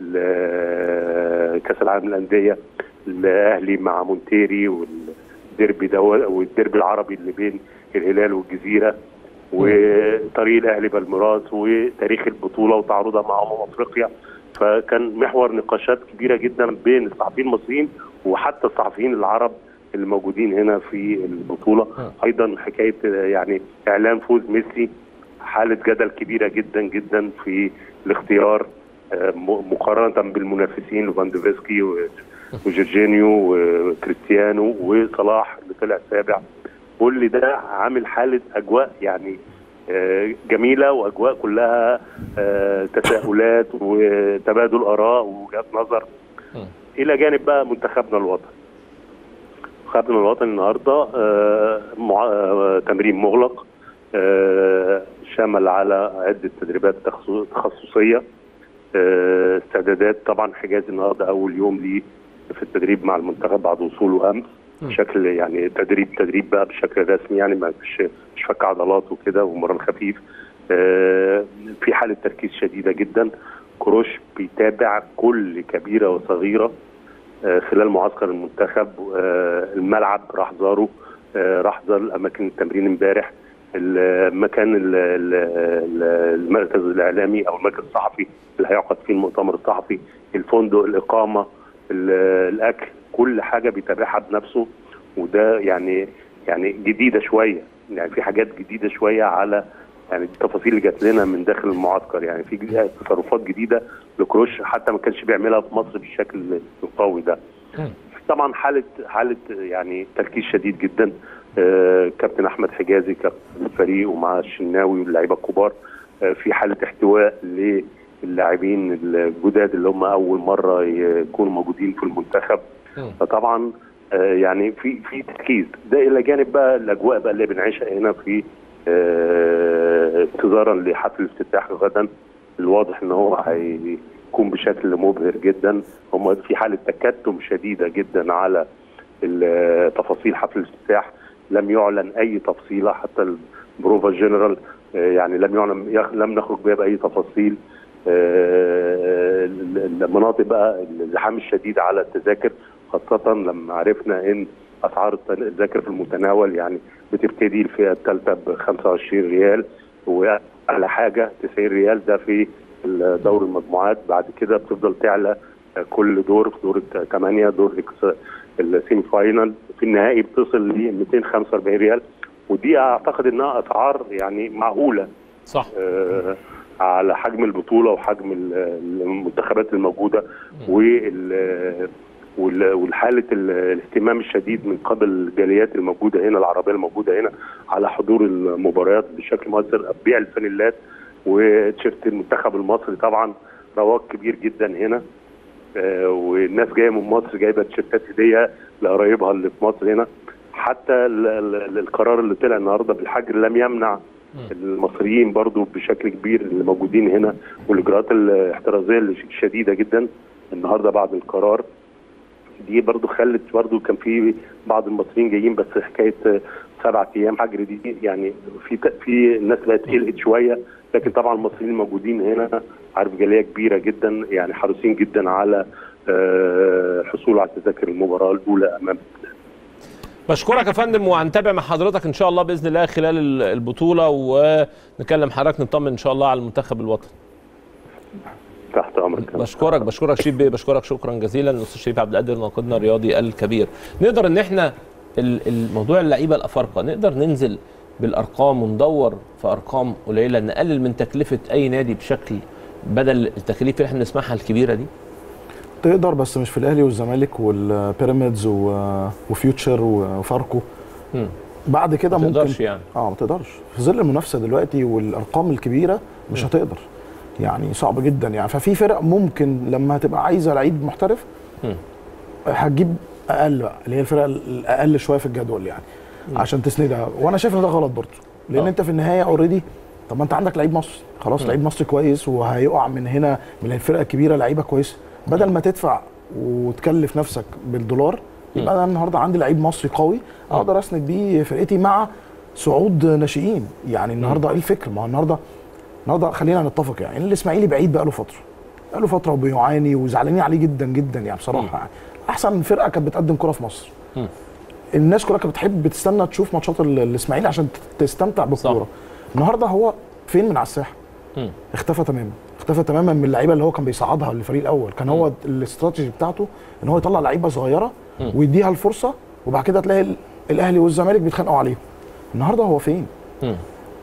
Speaker 4: ال- كاس العالم للانديه الاهلي مع مونتيري والديربي ده والديربي العربي اللي بين الهلال والجزيره وطريق الاهلي بالميراث وتاريخ البطوله وتعارضها مع امم افريقيا فكان محور نقاشات كبيره جدا بين الصحفيين المصريين وحتى الصحفيين العرب اللي موجودين هنا في البطوله ايضا حكايه آه، يعني اعلان فوز ميسي حاله جدل كبيره جدا جدا في الاختيار آه، م- مقارنه بالمنافسين لوفاندوفسكي و- وجورجينيو وكريستيانو وصلاح اللي طلع سابع كل ده عامل حاله اجواء يعني آه، جميله واجواء كلها آه، تساؤلات وتبادل اراء ووجهات نظر الى جانب بقى منتخبنا الوطني منتخبنا الوطني النهارده آه، مع- آه، تمرين مغلق آه، شمل على عده تدريبات تخصو- تخصصيه آه، استعدادات طبعا حجاز النهارده اول يوم ليه في التدريب مع المنتخب بعد وصوله امس بشكل يعني تدريب تدريب بقى بشكل رسمي يعني ما مش مش فك عضلات وكده ومرن خفيف آه، في حاله تركيز شديده جدا كروش بيتابع كل كبيره وصغيره آه، خلال معسكر المنتخب آه، الملعب راح زاره آه، راح زار اماكن التمرين امبارح المكان ال- ال- ال- المركز الاعلامي او المركز الصحفي اللي هيعقد فيه المؤتمر الصحفي الفندق الاقامه ال- الاكل كل حاجه بيتابعها بنفسه وده يعني يعني جديده شويه يعني في حاجات جديده شويه على يعني التفاصيل اللي جات لنا من داخل المعسكر يعني في تصرفات جديده لكروش حتى ما كانش بيعملها في مصر بالشكل القوي ده طبعا حاله حاله يعني تركيز شديد جدا آه، كابتن احمد حجازي كابتن الفريق ومع الشناوي واللعيبه الكبار آه، في حاله احتواء للاعبين الجداد اللي هم اول مره يكونوا موجودين في المنتخب فطبعا آه، يعني في في تركيز ده الى جانب بقى الاجواء بقى اللي بنعيشها هنا في آه، انتظارا لحفل الافتتاح غدا الواضح ان هو هيكون بشكل مبهر جدا هم في حاله تكتم شديده جدا على ال- تفاصيل حفل الافتتاح لم يعلن اي تفصيله حتى البروفا جنرال آه، يعني لم يعلن يخ- لم نخرج بها باي تفاصيل آه، ال- المناطق بقى الزحام الشديد على التذاكر خاصة لما عرفنا ان اسعار التذاكر في المتناول يعني بتبتدي الفئة الثالثة ب 25 ريال واعلى حاجة 90 ريال ده في دور المجموعات بعد كده بتفضل تعلى كل دور في دور الثمانية دور الإكس- السيمي فاينال في النهائي بتصل ل 245 ريال ودي اعتقد انها اسعار يعني معقوله
Speaker 1: صح
Speaker 4: آه، على حجم البطوله وحجم ال- المنتخبات الموجوده وال وال- والحاله ال- الاهتمام الشديد من قبل الجاليات الموجوده هنا العربيه الموجوده هنا على حضور المباريات بشكل مؤثر بيع الفانيلات وتيشيرت المنتخب المصري طبعا رواج كبير جدا هنا آه، والناس جايه من مصر جايبه تيشيرتات هديه لقرايبها اللي في مصر هنا حتى ال- ال- القرار اللي طلع النهارده بالحجر لم يمنع المصريين برضو بشكل كبير اللي موجودين هنا والاجراءات الاحترازيه اللي ش- شديده جدا النهارده بعد القرار دي برضو خلت برضو كان في بعض المصريين جايين بس حكايه آه، سبعة ايام حجر دي يعني في ت- في الناس بقت قلقت شويه لكن طبعا المصريين الموجودين هنا عارف جاليه كبيره جدا يعني حريصين جدا على آه، الحصول على تذاكر المباراه الاولى امام
Speaker 1: بشكرك يا فندم وهنتابع مع حضرتك ان شاء الله باذن الله خلال ال- البطوله ونكلم حضرتك نطمن ان شاء الله على المنتخب الوطني
Speaker 4: تحت امرك
Speaker 1: بشكرك بشكرك شريف بيه بشكرك شكرا جزيلا الاستاذ شريف عبد القادر ناقدنا الرياضي الكبير نقدر ان احنا ال- الموضوع اللعيبه الافارقه نقدر ننزل بالارقام وندور في ارقام قليله نقلل من تكلفه اي نادي بشكل بدل التكاليف اللي احنا بنسمعها الكبيره دي
Speaker 2: تقدر بس مش في الاهلي والزمالك والبيراميدز و- وفيوتشر وفاركو
Speaker 1: مم.
Speaker 2: بعد كده
Speaker 1: ما
Speaker 2: ممكن
Speaker 1: تقدرش يعني
Speaker 2: اه ما تقدرش في ظل المنافسه دلوقتي والارقام الكبيره مش هتقدر يعني صعب جدا يعني ففي فرق ممكن لما هتبقى عايزه لعيب محترف
Speaker 1: مم.
Speaker 2: هتجيب اقل بقى اللي هي الفرق الاقل شويه في الجدول يعني عشان تسندها وانا شايف ان ده غلط برضه لان
Speaker 1: آه.
Speaker 2: انت في النهايه اوريدي طب ما انت عندك لعيب مصري خلاص لعيب مصري كويس وهيقع من هنا من الفرق الكبيره لعيبه كويسه بدل ما تدفع وتكلف نفسك بالدولار يبقى انا النهارده عندي لعيب مصري قوي اقدر اسند بيه فرقتي مع صعود ناشئين يعني النهارده ايه الفكر ما هو النهارده النهارده خلينا نتفق يعني الاسماعيلي بعيد بقى له فتره بقى له فتره وبيعاني وزعلانين عليه جدا جدا يعني بصراحه يعني احسن فرقه كانت بتقدم كره في مصر
Speaker 1: مم.
Speaker 2: الناس كلها كانت بتحب تستنى تشوف ماتشات ال- الاسماعيلي عشان تستمتع بالكوره النهارده هو فين من على الساحه
Speaker 1: مم.
Speaker 2: اختفى تماما اختفى تماما من اللعيبه اللي هو كان بيصعدها للفريق الاول كان هو الاستراتيجي بتاعته ان هو يطلع لعيبه صغيره
Speaker 1: مم.
Speaker 2: ويديها الفرصه وبعد كده تلاقي ال- الاهلي والزمالك بيتخانقوا عليهم النهارده هو فين
Speaker 1: مم.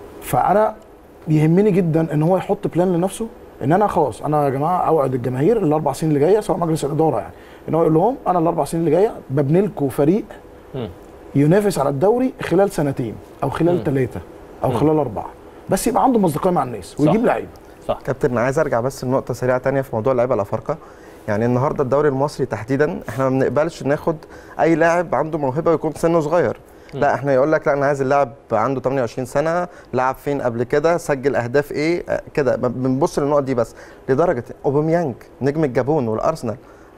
Speaker 2: فانا يهمني جدا ان هو يحط بلان لنفسه ان انا خلاص انا يا جماعه اوعد الجماهير الاربع سنين اللي جايه سواء مجلس الاداره يعني ان هو يقول لهم انا الاربع سنين اللي جايه ببني لكم فريق
Speaker 1: مم.
Speaker 2: ينافس على الدوري خلال سنتين او خلال ثلاثه او خلال اربعه بس يبقى عنده مصداقيه مع الناس ويجيب لعيبه
Speaker 1: صح
Speaker 3: كابتن انا عايز ارجع بس لنقطه سريعه تانية في موضوع اللعيبه الافارقه يعني النهارده الدوري المصري تحديدا احنا ما بنقبلش ناخد اي لاعب عنده موهبه ويكون سنه صغير لا احنا يقول لك لا انا عايز اللاعب عنده 28 سنه لعب فين قبل كده سجل اهداف ايه آه، كده ب- بنبص للنقط دي بس لدرجه اوباميانج نجم الجابون والارسنال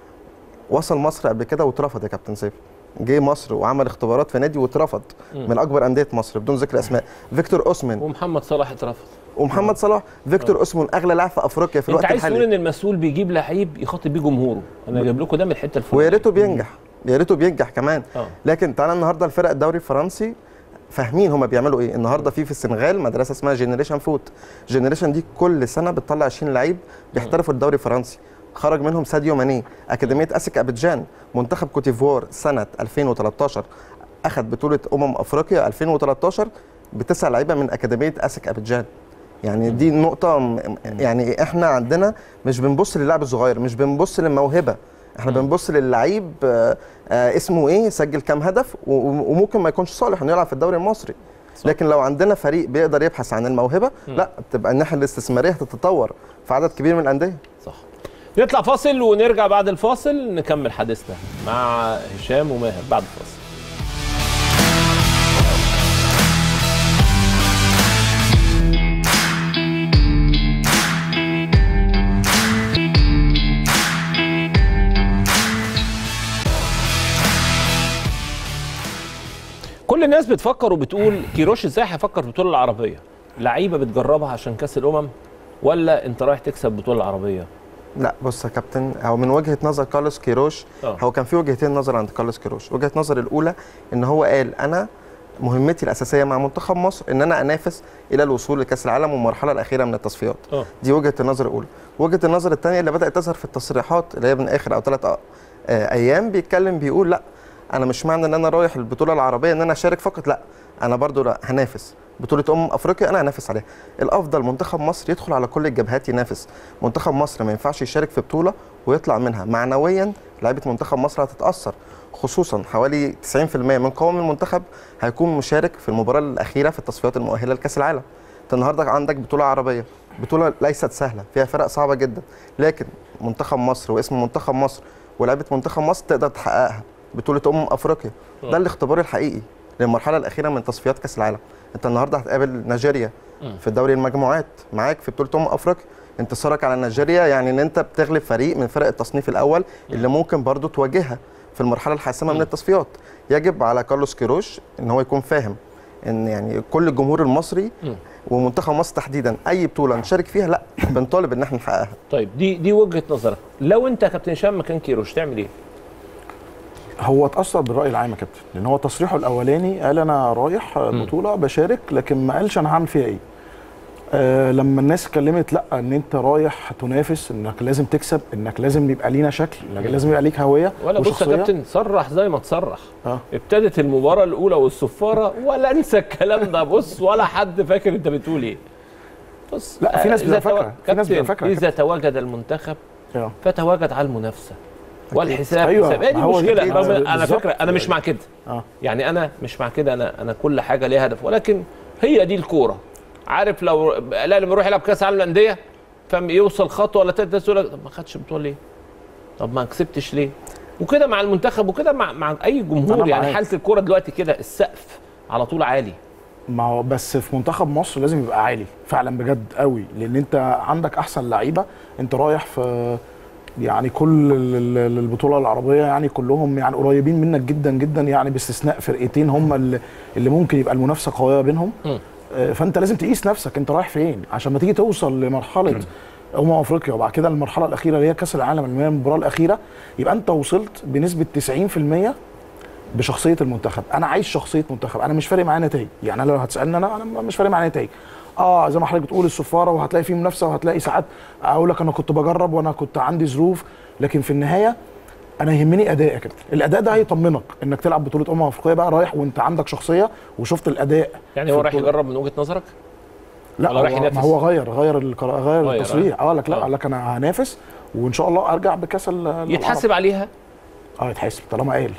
Speaker 3: وصل مصر قبل كده واترفض يا كابتن سيف جه مصر وعمل اختبارات في نادي واترفض من اكبر انديه مصر بدون ذكر اسماء فيكتور اوسمان
Speaker 1: ومحمد صلاح اترفض
Speaker 3: ومحمد صلاح فيكتور اوسمان اغلى لاعب في افريقيا في
Speaker 1: انت
Speaker 3: الوقت
Speaker 1: عايز تقول
Speaker 3: الحالي
Speaker 1: ان المسؤول بيجيب لعيب يخاطب بيه جمهوره انا جايب لكم ده من الحته الفلانيه
Speaker 3: ويا ريته بينجح يا ريته بينجح كمان
Speaker 1: اه
Speaker 3: لكن تعالى النهارده الفرق الدوري الفرنسي فاهمين هما بيعملوا ايه النهارده في في السنغال مدرسه اسمها جينيريشن فوت جينيريشن دي كل سنه بتطلع 20 لعيب بيحترفوا الدوري الفرنسي خرج منهم ساديو ماني اكاديميه اسك ابيجان منتخب كوتيفوار سنه 2013 اخذ بطوله امم افريقيا 2013 بتسع لعيبه من اكاديميه اسك ابيجان يعني دي نقطة م- يعني احنا عندنا مش بنبص للاعب الصغير مش بنبص للموهبة احنا بنبص للعيب آه، آه، اسمه ايه سجل كام هدف و- و- وممكن ما يكونش صالح انه يلعب في الدوري المصري لكن لو عندنا فريق بيقدر يبحث عن الموهبه لا بتبقى الناحيه الاستثماريه هتتطور في عدد كبير من الانديه
Speaker 1: صح نطلع فاصل ونرجع بعد الفاصل نكمل حديثنا مع هشام وماهر بعد الفاصل كل الناس بتفكر وبتقول كيروش ازاي هيفكر في البطوله العربيه لعيبه بتجربها عشان كاس الامم ولا انت رايح تكسب البطوله العربيه
Speaker 3: لا بص يا كابتن هو من وجهه نظر كارلوس كيروش
Speaker 1: آه.
Speaker 3: هو كان في وجهتين نظر عند كارلوس كيروش وجهه نظر الاولى ان هو قال انا مهمتي الاساسيه مع منتخب مصر ان انا انافس الى الوصول لكاس العالم والمرحله الاخيره من التصفيات
Speaker 1: اه
Speaker 3: دي وجهه النظر الاولى وجهه النظر الثانيه اللي بدات تظهر في التصريحات اللي هي من اخر او ثلاث ايام بيتكلم بيقول لا انا مش معنى ان انا رايح البطوله العربيه ان انا اشارك فقط لا انا برضو لا هنافس بطوله امم افريقيا انا هنافس عليها الافضل منتخب مصر يدخل على كل الجبهات ينافس منتخب مصر ما ينفعش يشارك في بطوله ويطلع منها معنويا لعيبه منتخب مصر هتتاثر خصوصا حوالي 90% من قوام المنتخب هيكون مشارك في المباراه الاخيره في التصفيات المؤهله لكاس العالم انت النهارده عندك بطوله عربيه بطوله ليست سهله فيها فرق صعبه جدا لكن منتخب مصر واسم منتخب مصر ولعبه منتخب مصر تقدر تحققها بطوله امم افريقيا ده الاختبار الحقيقي للمرحله الاخيره من تصفيات كاس العالم انت النهارده هتقابل نيجيريا في دوري المجموعات معاك في بطوله امم افريقيا انتصارك على نيجيريا يعني ان انت بتغلب فريق من فرق التصنيف الاول اللي ممكن برضو تواجهها في المرحله الحاسمه من التصفيات يجب على كارلوس كيروش ان هو يكون فاهم ان يعني كل الجمهور المصري ومنتخب مصر تحديدا اي بطوله نشارك فيها لا بنطالب ان احنا نحققها
Speaker 1: طيب دي دي وجهه نظرك لو انت يا كابتن هشام مكان كيروش تعمل ايه؟
Speaker 2: هو اتاثر بالراي العام يا كابتن لان هو تصريحه الاولاني قال انا رايح بطوله بشارك لكن ما قالش انا هعمل فيها ايه آه لما الناس اتكلمت لا ان انت رايح تنافس انك لازم تكسب انك لازم يبقى لينا شكل انك لازم يبقى ليك هويه
Speaker 1: ولا بص يا
Speaker 2: وشخصية.
Speaker 1: كابتن صرح زي ما تصرح
Speaker 2: اه
Speaker 1: ابتدت المباراه الاولى والصفاره ولا انسى الكلام ده بص ولا حد فاكر انت بتقول ايه بص
Speaker 2: لا، في ناس
Speaker 1: إذا
Speaker 2: بتبقى فاكرة.
Speaker 1: تو-
Speaker 2: في ناس بتبقى
Speaker 1: كابتن،
Speaker 2: فاكرة يا
Speaker 1: اذا تواجد المنتخب
Speaker 2: اه
Speaker 1: فتواجد على المنافسه والحساب
Speaker 2: أيوة،
Speaker 1: حساب هي دي
Speaker 2: ما هو دي
Speaker 1: المشكله
Speaker 2: كده.
Speaker 1: رغم انا
Speaker 2: بالظبط.
Speaker 1: فكره انا مش مع كده
Speaker 2: اه
Speaker 1: يعني انا مش مع كده انا انا كل حاجه ليها هدف ولكن هي دي الكوره عارف لو الاهلي لما يروح يلعب كاس العالم للانديه فاهم يوصل خطوه ولا ثالثه يقول لك طب ما خدش بطوله ليه؟ طب ما كسبتش ليه؟ وكده مع المنتخب وكده مع مع اي جمهور
Speaker 2: أنا
Speaker 1: يعني
Speaker 2: معاك.
Speaker 1: حاله الكوره دلوقتي كده السقف على طول عالي
Speaker 2: ما هو بس في منتخب مصر لازم يبقى عالي فعلا بجد قوي لان انت عندك احسن لعيبه انت رايح في يعني كل ال- ال- البطوله العربيه يعني كلهم يعني قريبين منك جدا جدا يعني باستثناء فرقتين هم اللي, اللي ممكن يبقى المنافسه قويه بينهم
Speaker 1: م.
Speaker 2: آه، فانت لازم تقيس نفسك انت رايح فين عشان ما تيجي توصل لمرحله امم افريقيا وبعد كده المرحله الاخيره اللي هي كاس العالم اللي هي المباراه الاخيره يبقى انت وصلت بنسبه 90% بشخصيه المنتخب انا عايز شخصيه منتخب انا مش فارق معايا نتائج يعني انا لو هتسالني انا انا مش فارق معايا نتائج اه زي ما حضرتك بتقول الصفاره وهتلاقي فيه منافسه وهتلاقي ساعات اقول لك انا كنت بجرب وانا كنت عندي ظروف لكن في النهايه انا يهمني اداء يا كابتن الاداء ده هيطمنك انك تلعب بطوله امم افريقيا بقى رايح وانت عندك شخصيه وشفت الاداء
Speaker 1: يعني
Speaker 2: في
Speaker 1: هو رايح
Speaker 2: البطولة.
Speaker 1: يجرب من وجهه نظرك؟
Speaker 2: لا
Speaker 1: ولا رايح
Speaker 2: هو
Speaker 1: ينافس؟
Speaker 2: ما هو غير غير القرار غير
Speaker 1: غير،
Speaker 2: التصريح اه قال لك لا
Speaker 1: آه.
Speaker 2: قال لك انا هنافس وان شاء الله ارجع بكاس ال- العرب.
Speaker 1: يتحاسب عليها
Speaker 2: اه يتحاسب طالما قال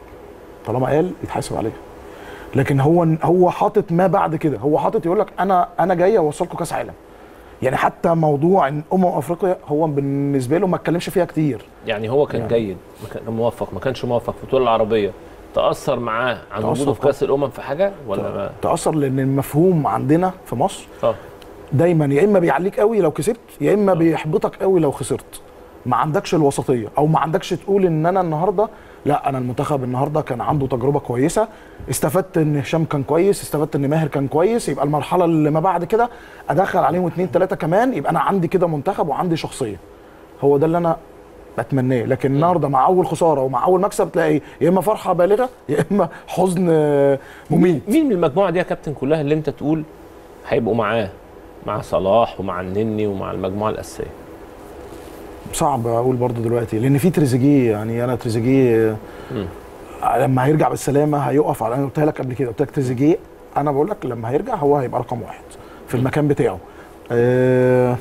Speaker 2: طالما قال يتحاسب عليه لكن هو هو حاطط ما بعد كده هو حاطط يقول لك انا انا جاي اوصلكم كاس عالم يعني حتى موضوع ان امم افريقيا هو بالنسبه له ما اتكلمش فيها كتير
Speaker 1: يعني هو كان
Speaker 2: يعني.
Speaker 1: جيد ما كان موفق ما كانش موفق في البطوله العربيه تاثر معاه عن
Speaker 2: تأثر
Speaker 1: وجوده في
Speaker 2: طبعا.
Speaker 1: كاس الامم في حاجه ولا ما
Speaker 2: تاثر لان المفهوم عندنا في مصر
Speaker 1: اه
Speaker 2: دايما يا اما بيعليك قوي لو كسبت يا اما بيحبطك قوي لو خسرت ما عندكش الوسطيه او ما عندكش تقول ان انا النهارده لا انا المنتخب النهارده كان عنده تجربه كويسه استفدت ان هشام كان كويس استفدت ان ماهر كان كويس يبقى المرحله اللي ما بعد كده ادخل عليهم اثنين ثلاثه كمان يبقى انا عندي كده منتخب وعندي شخصيه هو ده اللي انا بتمناه لكن النهارده مع اول خساره ومع اول مكسب تلاقي يا اما فرحه بالغه يا اما حزن آه، مميت
Speaker 1: مين من المجموعه دي يا كابتن كلها اللي انت تقول هيبقوا معاه مع صلاح ومع النني ومع المجموعه الاساسيه
Speaker 2: صعب اقول برضو دلوقتي لان في تريزيجيه يعني انا تريزيجيه
Speaker 1: مم.
Speaker 2: لما هيرجع بالسلامه هيقف على انا قلتها لك قبل كده قلت لك تريزيجيه انا بقول لك لما هيرجع هو هيبقى رقم واحد في المكان بتاعه آه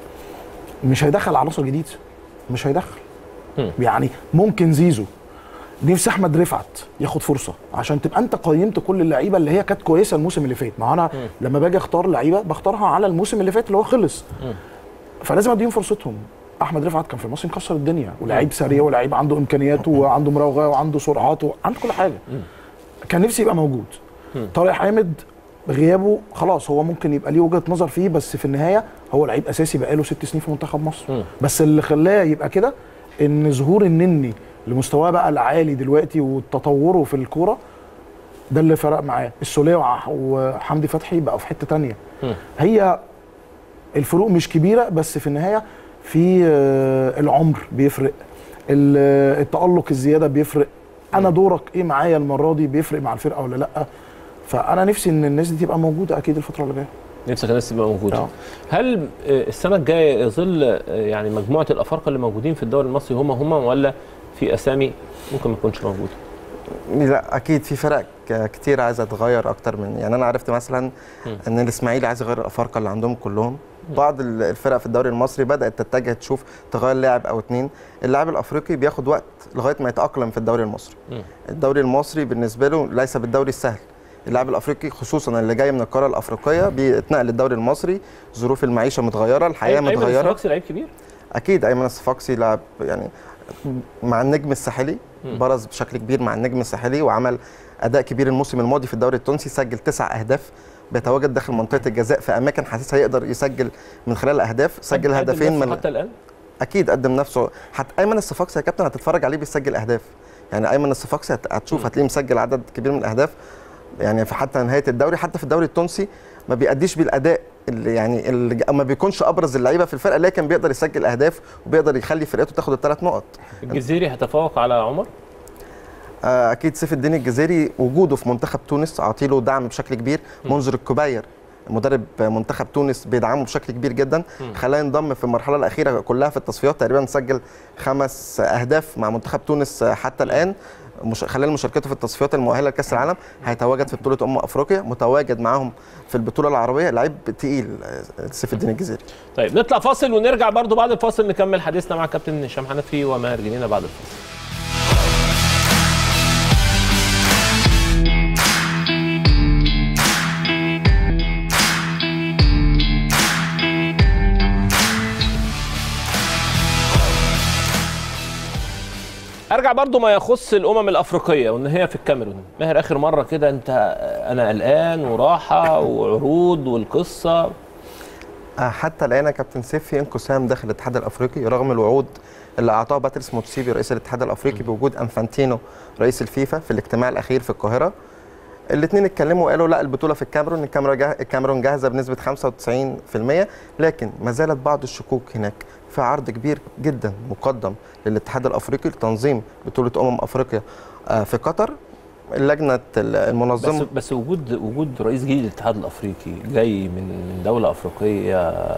Speaker 2: مش هيدخل عناصر جديد مش هيدخل
Speaker 1: مم.
Speaker 2: يعني ممكن زيزو نفسي احمد رفعت ياخد فرصه عشان تبقى انت قيمت كل اللعيبه اللي هي كانت كويسه الموسم اللي فات ما هو انا لما باجي اختار لعيبه بختارها على الموسم اللي فات اللي هو خلص فلازم اديهم فرصتهم احمد رفعت كان في مصر مكسر الدنيا ولاعيب سريع ولاعيب عنده امكانيات وعنده مراوغه وعنده سرعات وعنده كل حاجه كان نفسي يبقى موجود طارق حامد غيابه خلاص هو ممكن يبقى ليه وجهه نظر فيه بس في النهايه هو لعيب اساسي بقاله ست سنين في منتخب مصر
Speaker 1: مم.
Speaker 2: بس اللي خلاه يبقى كده ان ظهور النني لمستواه بقى العالي دلوقتي وتطوره في الكوره ده اللي فرق معاه السوليه وع- وحمدي فتحي بقوا في حته تانية
Speaker 1: مم.
Speaker 2: هي الفروق مش كبيره بس في النهايه في آه، العمر بيفرق ال- آه، التالق الزياده بيفرق انا دورك ايه معايا المره دي بيفرق مع الفرقه ولا لا فانا نفسي ان الناس دي تبقى موجوده اكيد الفتره اللي جايه
Speaker 1: نفسك الناس تبقى موجوده
Speaker 2: آه.
Speaker 1: هل آه، السنه الجايه يظل آه، يعني مجموعه الافارقه اللي موجودين في الدوري المصري هم هم ولا في اسامي ممكن ما تكونش موجوده
Speaker 3: لا اكيد في فرق ك- كتير عايزه تغير اكتر من يعني انا عرفت مثلا ان الاسماعيلي عايز يغير الافارقه اللي عندهم كلهم بعض ال- الفرق في الدوري المصري بدات تتجه تشوف تغير لاعب او اتنين اللاعب الافريقي بياخد وقت لغايه ما يتاقلم في الدوري المصري
Speaker 1: مم.
Speaker 3: الدوري المصري بالنسبه له ليس بالدوري السهل اللاعب الافريقي خصوصا اللي جاي من القاره الافريقيه بيتنقل للدوري المصري ظروف المعيشه متغيره الحياه
Speaker 1: أيمن
Speaker 3: متغيره
Speaker 1: الصفاقسي لعيب كبير
Speaker 3: اكيد ايمن الصفاقسي لاعب يعني مع النجم الساحلي برز بشكل كبير مع النجم الساحلي وعمل اداء كبير الموسم الماضي في الدوري التونسي سجل تسع اهداف بيتواجد داخل منطقه الجزاء في اماكن حاسسها يقدر يسجل من خلال اهداف سجل
Speaker 1: قدم
Speaker 3: هدفين
Speaker 1: نفسه
Speaker 3: من
Speaker 1: حتى الان
Speaker 3: اكيد قدم نفسه حتى ايمن الصفاقسي يا كابتن هتتفرج عليه بيسجل اهداف يعني ايمن الصفاقسي هت- هتشوف هتلاقيه مسجل عدد كبير من الاهداف يعني في حتى نهايه الدوري حتى في الدوري التونسي ما بيأديش بالاداء اللي يعني اللي ما بيكونش ابرز اللعيبه في الفرقه لكن بيقدر يسجل اهداف وبيقدر يخلي فرقته تاخد الثلاث نقط
Speaker 1: الجزيري هيتفوق على عمر
Speaker 3: آه، اكيد سيف الدين الجزيري وجوده في منتخب تونس عطيله دعم بشكل كبير منذر الكبير مدرب منتخب تونس بيدعمه بشكل كبير جدا خلاه ينضم في المرحله الاخيره كلها في التصفيات تقريبا سجل خمس اهداف مع منتخب تونس حتى الان مش خلال مشاركته في التصفيات المؤهله لكاس العالم هيتواجد في بطوله امم افريقيا متواجد معاهم في البطوله العربيه لعيب تقيل آه، سيف الدين الجزيري
Speaker 1: طيب نطلع فاصل ونرجع برضو بعد الفاصل نكمل حديثنا مع كابتن هشام حنفي وماهر جنينه بعد الفاصل ارجع برضو ما يخص الامم الافريقيه وان هي في الكاميرون ماهر اخر مره كده انت انا قلقان وراحه وعروض والقصه
Speaker 3: آه، حتى الان يا كابتن سيف في انقسام داخل الاتحاد الافريقي رغم الوعود اللي اعطاها باتريس موتسيبي رئيس الاتحاد الافريقي بوجود انفانتينو رئيس الفيفا في الاجتماع الاخير في القاهره الاثنين اتكلموا وقالوا لا البطوله في الكاميرون الكاميرون جاه الكاميرون جاهزه بنسبه 95% لكن ما زالت بعض الشكوك هناك في عرض كبير جدا مقدم للاتحاد الافريقي لتنظيم بطوله امم افريقيا آه، في قطر اللجنه
Speaker 1: بس
Speaker 3: المنظمه
Speaker 1: بس وجود وجود رئيس جديد للاتحاد الافريقي جاي من من دوله افريقيه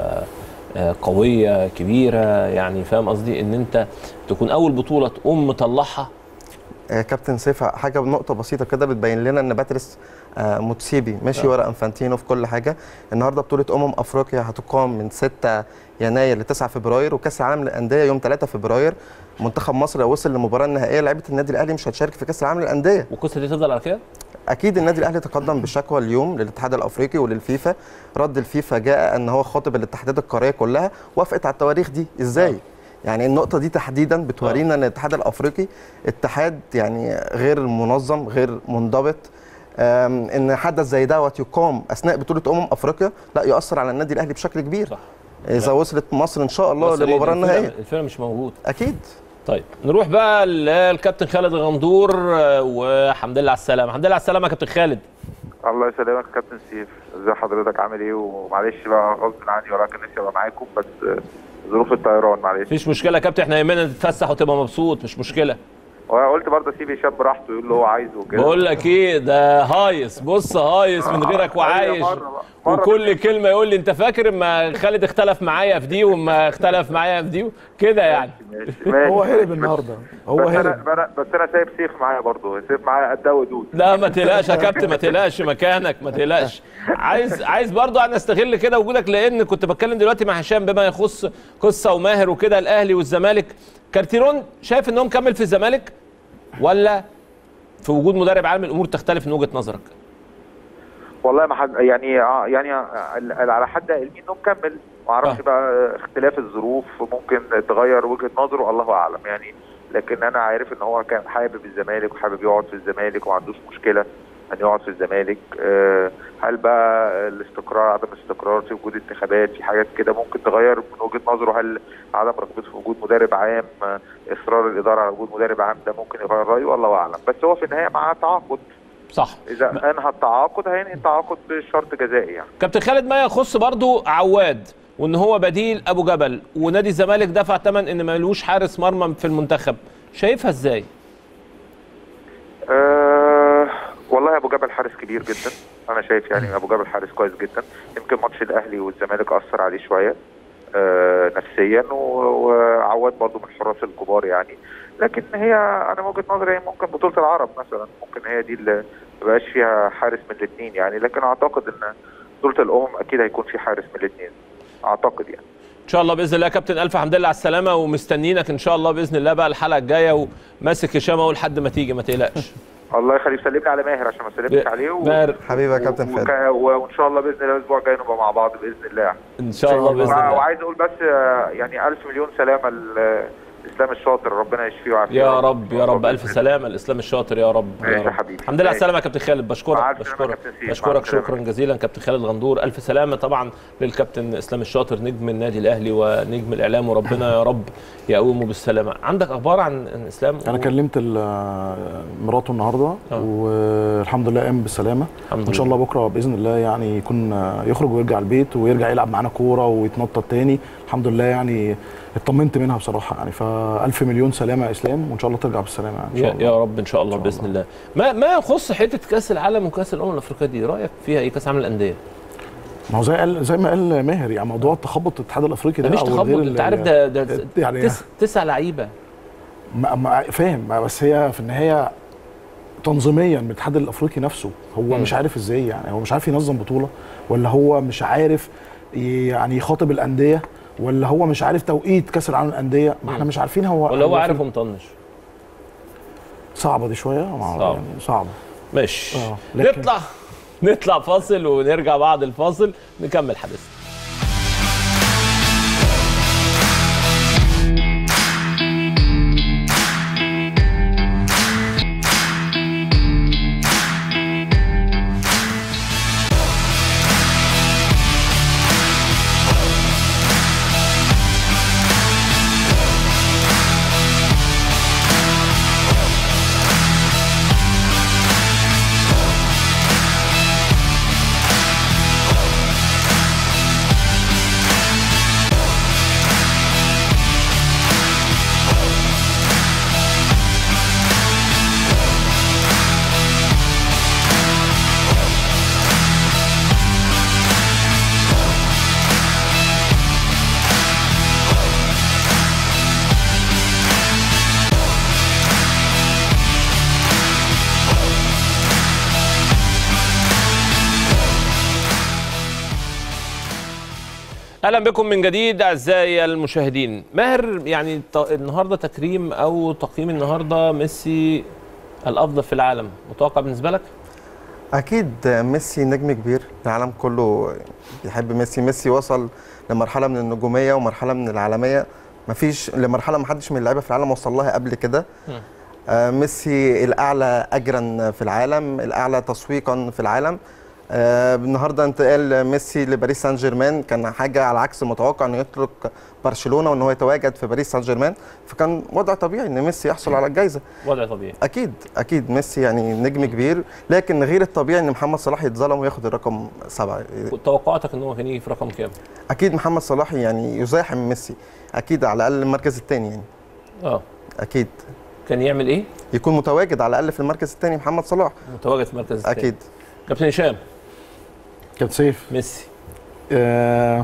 Speaker 1: آه، قويه كبيره يعني فاهم قصدي ان انت تكون اول بطوله تقوم مطلعها
Speaker 3: آه، كابتن سيف حاجه نقطه بسيطه كده بتبين لنا ان باتريس آه، موتسيبي ماشي
Speaker 1: آه.
Speaker 3: ورا انفانتينو في كل حاجه النهارده بطوله امم افريقيا هتقام من 6 يناير ل 9 فبراير وكاس العالم للانديه يوم 3 فبراير منتخب مصر لو وصل للمباراه النهائيه لعيبه النادي الاهلي مش هتشارك في كاس العالم للانديه
Speaker 1: والقصه دي تفضل على كده
Speaker 3: اكيد النادي الاهلي تقدم بشكوى اليوم للاتحاد الافريقي وللفيفا رد الفيفا جاء ان هو خاطب الاتحادات القاريه كلها وافقت على التواريخ دي ازاي يعني النقطه دي تحديدا بتورينا ان الاتحاد الافريقي اتحاد يعني غير منظم غير منضبط أم، ان حدث زي دوت يقام اثناء بطوله امم افريقيا لا يؤثر على النادي الاهلي بشكل كبير
Speaker 1: صح.
Speaker 3: اذا وصلت مصر ان شاء الله
Speaker 1: بس ليه؟
Speaker 3: للمباراه
Speaker 1: الفرقة-
Speaker 3: النهائيه
Speaker 1: الفرقه مش موجود
Speaker 3: اكيد
Speaker 1: طيب نروح بقى للكابتن خالد غندور آه، وحمد لله على السلامه الحمد لله على السلامه يا كابتن خالد
Speaker 5: الله يسلمك يا كابتن سيف ازي حضرتك عامل ايه ومعلش بقى غصب عني ولكن نفسي ابقى معاكم بس آه، ظروف الطيران معلش
Speaker 1: مفيش مشكله يا كابتن احنا يهمنا تتفسح وتبقى مبسوط مش مشكله
Speaker 5: وقلت برضه اسيب هشام براحته يقول اللي هو عايزه وكده
Speaker 1: بقول لك ايه ده هايص بص هايص من غيرك وعايش
Speaker 5: مرة بقى. مرة
Speaker 1: وكل كلمه يقول لي انت فاكر اما خالد اختلف معايا في دي وما اختلف معايا في دي كده يعني
Speaker 5: ماشي ماشي
Speaker 2: هو هرب النهارده هو
Speaker 5: بس انا
Speaker 2: هرب
Speaker 5: أنا- بس انا سايب سيف معايا برضه سيف معايا قد ودود
Speaker 1: لا ما تقلقش يا كابتن ما تقلقش مكانك ما تقلقش عايز عايز برضه انا استغل كده وجودك لان كنت بتكلم دلوقتي مع هشام بما يخص قصه وماهر وكده الاهلي والزمالك كارتيرون شايف ان هو مكمل في الزمالك ولا في وجود مدرب عالم الامور تختلف من وجهه نظرك
Speaker 5: والله ما حد يعني آه، يعني آه، على حد علمي انه مكمل ما اعرفش
Speaker 1: آه.
Speaker 5: بقى اختلاف الظروف ممكن تغير وجهه نظره الله اعلم يعني لكن انا عارف ان هو كان حابب الزمالك وحابب يقعد في الزمالك وما عندوش مشكله ان يقعد في الزمالك آه، هل بقى الاستقرار عدم الاستقرار في وجود انتخابات في حاجات كده ممكن تغير من وجهه نظره هل عدم رغبته في وجود مدرب عام آه، اصرار الاداره على وجود مدرب عام ده ممكن يغير رايه الله اعلم بس هو في النهايه مع تعاقد
Speaker 1: صح
Speaker 5: اذا انهى التعاقد هينهي التعاقد بشرط جزائي يعني
Speaker 1: كابتن خالد ما يخص برضو عواد وان هو بديل ابو جبل ونادي الزمالك دفع ثمن ان ملوش حارس مرمى في المنتخب شايفها ازاي
Speaker 5: أه والله ابو جبل حارس كبير جدا انا شايف يعني ابو جبل حارس كويس جدا يمكن ماتش الاهلي والزمالك اثر عليه شويه أه نفسيا و- وعواد برضو من الحراس الكبار يعني لكن هي انا من وجهه نظري ممكن بطوله العرب مثلا ممكن هي دي اللي ما بقاش فيها حارس من الاثنين يعني لكن اعتقد ان بطوله الامم اكيد هيكون في حارس من الاثنين اعتقد يعني
Speaker 1: ان شاء الله باذن الله يا كابتن الف حمد لله على السلامه ومستنينك ان شاء الله باذن الله بقى الحلقه الجايه وماسك هشام اهو لحد ما تيجي ما تقلقش
Speaker 5: الله يخليك سلم لي على ماهر عشان ما سلمتش عليه و...
Speaker 1: ماهر
Speaker 3: حبيبي يا كابتن فادي
Speaker 5: وك... وان شاء الله باذن الله الاسبوع الجاي نبقى مع بعض باذن الله
Speaker 1: ان شاء الله باذن
Speaker 5: وع-
Speaker 1: الله
Speaker 5: وعايز اقول بس آه، يعني الف مليون سلامه ل- الاسلام الشاطر ربنا يشفيه ويعافيه
Speaker 1: يا رب يا رب الف
Speaker 5: بإذن
Speaker 1: سلامه الاسلام الشاطر يا رب يا
Speaker 5: ماشي يا
Speaker 1: رب
Speaker 5: حبيبي.
Speaker 1: الحمد لله على
Speaker 5: ماشي.
Speaker 1: السلامه يا كابتن خالد
Speaker 5: مع
Speaker 1: بشكرك
Speaker 5: ألف سلامة يا
Speaker 1: بشكرك
Speaker 5: كابتن سيف. مع
Speaker 1: بشكرك
Speaker 5: ألف سلامة.
Speaker 1: شكرا جزيلا كابتن خالد غندور الف سلامه طبعا للكابتن اسلام الشاطر نجم النادي الاهلي ونجم الاعلام وربنا يا رب يقومه بالسلامه عندك اخبار عن عن اسلام
Speaker 2: انا كلمت ال- مراته النهارده
Speaker 1: آه.
Speaker 2: والحمد لله قام بالسلامه
Speaker 1: الحمد
Speaker 2: ان شاء الله بكره باذن الله يعني يكون يخرج ويرجع البيت ويرجع يلعب معانا كوره ويتنطط تاني الحمد لله يعني اطمنت منها بصراحه يعني فالف مليون سلامه يا اسلام وان شاء الله ترجع بالسلامه يعني ان شاء
Speaker 1: يا,
Speaker 2: الله
Speaker 1: يا رب ان شاء الله
Speaker 2: إن شاء
Speaker 1: باذن الله ما ما يخص حته كاس العالم وكاس الامم الافريقيه دي رايك فيها ايه كاس العالم للانديه
Speaker 2: ما هو زي قال زي ما قال ماهر يعني موضوع التخبط الاتحاد الافريقي ده
Speaker 1: ده مش
Speaker 2: أو
Speaker 1: تخبط
Speaker 2: غير
Speaker 1: انت
Speaker 2: ال-
Speaker 1: عارف ده ده
Speaker 2: يعني
Speaker 1: تس تسع لعيبه
Speaker 2: ما ما فاهم ما بس هي في النهايه تنظيميا من الاتحاد الافريقي نفسه هو
Speaker 1: مم.
Speaker 2: مش عارف ازاي يعني هو مش عارف ينظم بطوله ولا هو مش عارف ي- يعني يخاطب الانديه ولا هو مش عارف توقيت كاس العالم للانديه ما احنا
Speaker 1: مم.
Speaker 2: مش عارفين هو
Speaker 1: ولا هو
Speaker 2: في-
Speaker 1: عارف ومطنش
Speaker 2: صعبه دي شويه مع-
Speaker 1: صعب.
Speaker 2: يعني صعبه
Speaker 1: ماشي
Speaker 2: آه، لكن-
Speaker 1: نطلع نطلع فاصل ونرجع بعد الفاصل نكمل حديثنا اهلا بكم من جديد اعزائي المشاهدين ماهر يعني ط- النهارده تكريم او تقييم النهارده ميسي الافضل في العالم متوقع بالنسبه لك
Speaker 3: اكيد ميسي نجم كبير العالم كله بيحب ميسي ميسي وصل لمرحله من النجوميه ومرحله من العالميه مفيش لمرحله ما حدش من اللعيبه في العالم وصل لها قبل كده
Speaker 1: مم.
Speaker 3: آه، ميسي الاعلى اجرا في العالم الاعلى تسويقا في العالم آه، النهارده انتقال ميسي لباريس سان جيرمان كان حاجه على عكس المتوقع انه يترك برشلونه وان هو يتواجد في باريس سان جيرمان فكان وضع طبيعي ان ميسي يحصل على الجائزه
Speaker 1: وضع طبيعي
Speaker 3: اكيد اكيد ميسي يعني نجم كبير لكن غير الطبيعي ان محمد صلاح يتظلم وياخد الرقم سبعه
Speaker 1: توقعاتك ان هو كان يجي في رقم كام
Speaker 3: اكيد محمد صلاح يعني يزاحم ميسي اكيد على الاقل المركز الثاني يعني
Speaker 1: اه
Speaker 3: اكيد
Speaker 1: كان يعمل ايه
Speaker 3: يكون متواجد على الاقل في المركز الثاني محمد صلاح
Speaker 1: متواجد في المركز الثاني
Speaker 3: اكيد
Speaker 1: كابتن هشام
Speaker 2: كانت سيف
Speaker 1: ميسي
Speaker 2: آه،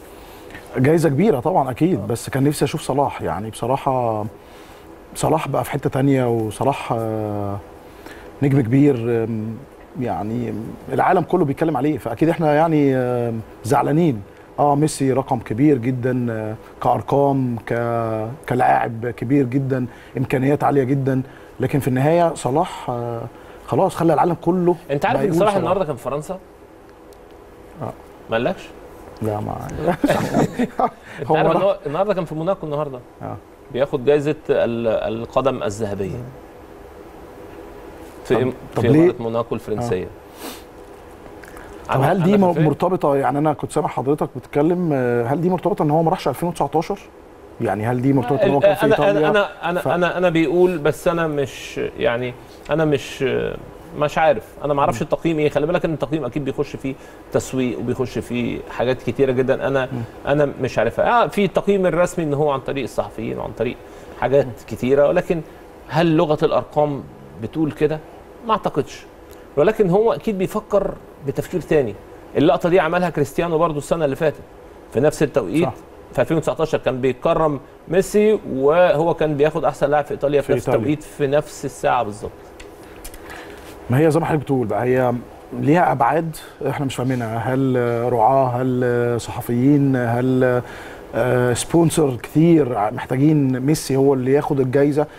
Speaker 2: جايزه كبيره طبعا اكيد بس كان نفسي اشوف صلاح يعني بصراحه صلاح بقى في حته تانية وصلاح آه، نجم كبير آم، يعني العالم كله بيتكلم عليه فاكيد احنا يعني آم، زعلانين اه ميسي رقم كبير جدا آه، كارقام ك كلاعب كبير جدا امكانيات عاليه جدا لكن في النهايه صلاح آه، خلاص خلى العالم كله
Speaker 1: انت عارف
Speaker 2: بقى
Speaker 1: ان
Speaker 2: يقول
Speaker 1: صلاح النهارده كان في فرنسا
Speaker 2: آه.
Speaker 1: ما قالكش
Speaker 2: لا ما
Speaker 1: انت
Speaker 2: هو
Speaker 1: عارف ان
Speaker 2: راح-
Speaker 1: هو النهارده كان في موناكو النهارده
Speaker 2: آه.
Speaker 1: بياخد جائزه ال- القدم الذهبيه في
Speaker 2: طب- طب
Speaker 1: في
Speaker 2: ليه؟
Speaker 1: إمارة موناكو الفرنسيه
Speaker 2: طب
Speaker 1: عندك-
Speaker 2: هل دي
Speaker 1: عندك
Speaker 2: م-
Speaker 1: خلفية؟
Speaker 2: مرتبطه يعني انا كنت سامع حضرتك بتتكلم آه، هل دي مرتبطه ان هو ما راحش 2019 يعني هل دي مرتبطه ان هو كان في
Speaker 1: انا
Speaker 2: ايطاليا
Speaker 1: انا انا انا
Speaker 2: ف-
Speaker 1: انا انا بيقول بس انا مش يعني انا مش مش عارف انا ما اعرفش التقييم ايه خلي بالك ان التقييم اكيد بيخش فيه تسويق وبيخش فيه حاجات كتيره جدا انا انا مش عارفها آه في التقييم الرسمي ان هو عن طريق الصحفيين وعن طريق حاجات كتيره ولكن هل لغه الارقام بتقول كده ما اعتقدش ولكن هو اكيد بيفكر بتفكير تاني اللقطه دي عملها كريستيانو برضو السنه اللي فاتت في نفس التوقيت
Speaker 2: صح.
Speaker 1: في 2019 كان بيكرم ميسي وهو كان بياخد احسن لاعب في ايطاليا في,
Speaker 2: في
Speaker 1: نفس
Speaker 2: إيطاليا.
Speaker 1: التوقيت في نفس الساعه بالظبط
Speaker 2: ما هي زي ما حضرتك بتقول بقى هي ليها ابعاد احنا مش فاهمينها هل آه، رعاه هل آه، صحفيين هل آه، سبونسر كتير محتاجين ميسي هو اللي ياخد الجايزه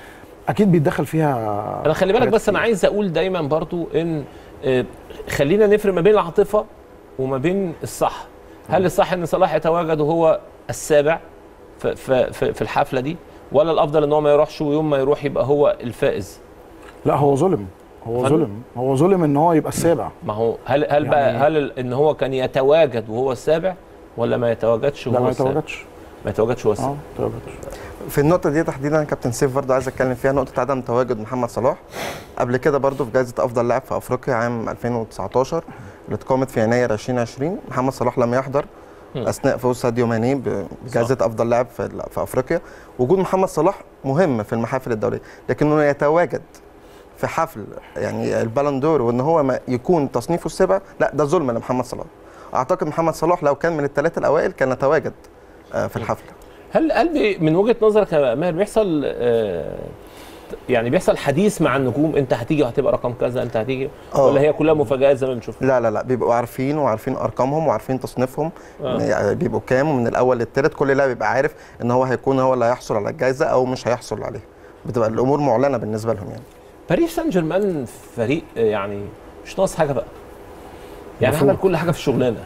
Speaker 2: اكيد بيتدخل فيها
Speaker 1: انا خلي بالك
Speaker 2: حاجات
Speaker 1: بس انا
Speaker 2: كتير.
Speaker 1: عايز اقول دايما برضو ان آه، خلينا نفرق ما بين العاطفه وما بين الصح هل الصح ان صلاح يتواجد وهو السابع في في في في الحفله دي ولا الافضل ان هو ما يروحش ويوم ما يروح يبقى هو الفائز
Speaker 2: لا هو ظلم هو
Speaker 1: فن-
Speaker 2: ظلم هو ظلم ان هو يبقى السابع
Speaker 1: ما هو هل هل بقى
Speaker 2: يعني-
Speaker 1: هل ال- ان هو كان يتواجد وهو السابع ولا ما يتواجدش
Speaker 2: لا
Speaker 1: وهو
Speaker 2: ما
Speaker 1: السابع
Speaker 2: يتواجدش
Speaker 1: ما يتواجدش وهو السابع
Speaker 2: اه ما يتواجدش
Speaker 3: في النقطة دي تحديدا كابتن سيف برضه عايز اتكلم فيها نقطة عدم تواجد محمد صلاح قبل كده برضه في جائزة أفضل لاعب في أفريقيا عام 2019 اللي اتقامت في يناير 2020 محمد صلاح لم يحضر
Speaker 1: مم.
Speaker 3: أثناء فوز ساديو ماني بجائزة أفضل لاعب في, في أفريقيا وجود محمد صلاح مهم في المحافل الدولية لكنه يتواجد في حفل يعني البالون دور وان هو ما يكون تصنيفه السابع لا ده ظلم لمحمد صلاح اعتقد محمد صلاح لو كان من الثلاثه الاوائل كان يتواجد آه، في الحفله
Speaker 1: هل هل بي- من وجهه نظرك يا ماهر بيحصل آه، يعني بيحصل حديث مع النجوم انت هتيجي وهتبقى رقم كذا انت هتيجي
Speaker 3: آه.
Speaker 1: ولا هي كلها مفاجآت زي ما بنشوف
Speaker 3: لا لا لا بيبقوا عارفين وعارفين ارقامهم وعارفين تصنيفهم
Speaker 1: آه.
Speaker 3: يعني بيبقوا كام ومن الاول للثالث كل لاعب بيبقى عارف ان هو هيكون هو اللي هيحصل على الجائزه او مش هيحصل عليها بتبقى الامور معلنه بالنسبه لهم يعني
Speaker 1: باريس سان جيرمان فريق آه، يعني مش ناقص حاجه بقى يعني
Speaker 2: مفهوم.
Speaker 1: عمل كل حاجه في الشغلانه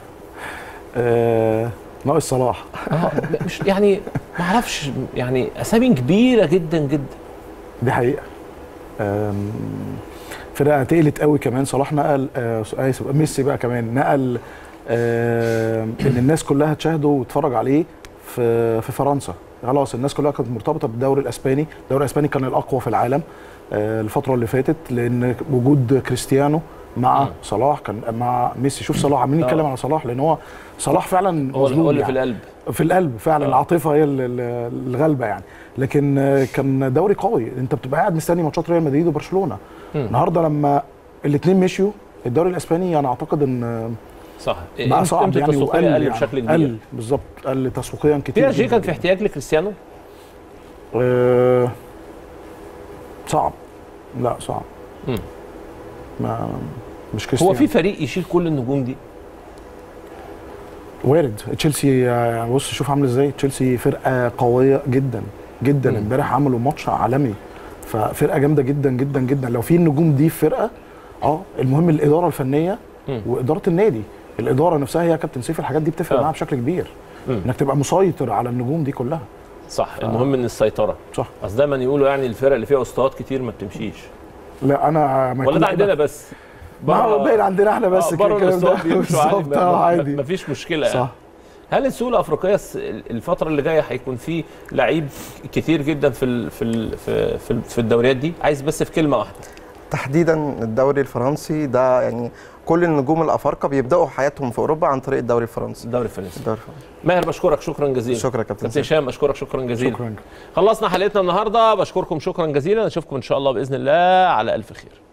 Speaker 2: آه ناقص صلاح
Speaker 1: اه مش يعني ما اعرفش يعني اسامي كبيره جدا جدا
Speaker 2: دي حقيقه آم، فرقه تقلت قوي كمان صلاح نقل آه اسف ميسي بقى كمان نقل آه ان الناس كلها تشاهده وتتفرج عليه في في فرنسا خلاص الناس كلها كانت مرتبطه بالدوري الاسباني الدوري الاسباني كان الاقوى في العالم آه الفتره اللي فاتت لان وجود كريستيانو مع
Speaker 1: مم.
Speaker 2: صلاح كان مع ميسي شوف صلاح عمالين
Speaker 1: آه.
Speaker 2: نتكلم على صلاح لان هو صلاح فعلا
Speaker 1: هو
Speaker 2: مظلوم
Speaker 1: هو اللي في
Speaker 2: يعني.
Speaker 1: القلب
Speaker 2: في القلب فعلا
Speaker 1: آه.
Speaker 2: العاطفه هي ال- ال- الغالبه يعني لكن آه، كان دوري قوي انت بتبقى قاعد مستني ماتشات ريال مدريد وبرشلونه
Speaker 1: مم.
Speaker 2: النهارده لما الاثنين مشيوا الدوري الاسباني انا اعتقد ان آه،
Speaker 1: صح
Speaker 2: بقى صعب
Speaker 1: قيمة
Speaker 2: يعني
Speaker 1: التسويقية
Speaker 2: وقل
Speaker 1: قل
Speaker 2: يعني
Speaker 1: بشكل كبير
Speaker 2: قل بالظبط قل تسويقيا كتير
Speaker 1: بي اس جي
Speaker 2: جداً
Speaker 1: كان في
Speaker 2: جداً.
Speaker 1: احتياج لكريستيانو
Speaker 2: آه، صعب لا صعب
Speaker 1: مم.
Speaker 2: ما مش كريستيانو
Speaker 1: هو في فريق يشيل كل النجوم دي
Speaker 2: وارد تشيلسي آه، بص شوف عامل ازاي تشيلسي فرقه قويه جدا جدا
Speaker 1: مم.
Speaker 2: امبارح عملوا ماتش عالمي ففرقه جامده جدا جدا جدا لو في النجوم دي في فرقه اه المهم الاداره الفنيه
Speaker 1: مم.
Speaker 2: واداره النادي الاداره نفسها هي يا كابتن سيف الحاجات دي بتفرق
Speaker 1: آه.
Speaker 2: معاها بشكل كبير
Speaker 1: مم.
Speaker 2: انك تبقى مسيطر على النجوم دي كلها
Speaker 1: صح المهم ان السيطره
Speaker 2: صح
Speaker 1: اصل دايما يقولوا يعني الفرق اللي فيها اسطوات كتير ما بتمشيش
Speaker 2: لا انا ما
Speaker 1: ولا
Speaker 2: يكون
Speaker 1: ده عندنا بس
Speaker 2: ما هو
Speaker 1: بره-
Speaker 2: باين عندنا احنا بس
Speaker 1: آه،
Speaker 2: كده
Speaker 1: بره
Speaker 2: الكلام ده.
Speaker 1: الاسطوات بيمشوا عادي
Speaker 2: بالظبط،
Speaker 1: ما-
Speaker 2: آه،
Speaker 1: ما-
Speaker 2: عادي
Speaker 1: ما فيش مشكله يعني
Speaker 2: صح
Speaker 1: هل السوق الافريقيه الس- الفتره اللي جايه هيكون في لعيب كتير جدا في ال في ال في في, في الدوريات دي عايز بس في كلمه واحده
Speaker 3: تحديدا الدوري الفرنسي ده يعني كل النجوم الافارقه بيبداوا حياتهم في اوروبا عن طريق الدوري الفرنسي
Speaker 1: الدوري الفرنسي
Speaker 3: الدوري الفرنسي
Speaker 1: ماهر بشكرك شكرا جزيلا
Speaker 3: شكرا يا كابتن
Speaker 1: كابتن
Speaker 3: سيف.
Speaker 1: هشام بشكرك شكرا جزيلا
Speaker 2: شكرا
Speaker 1: خلصنا حلقتنا النهارده بشكركم شكرا جزيلا نشوفكم ان شاء الله باذن الله على الف خير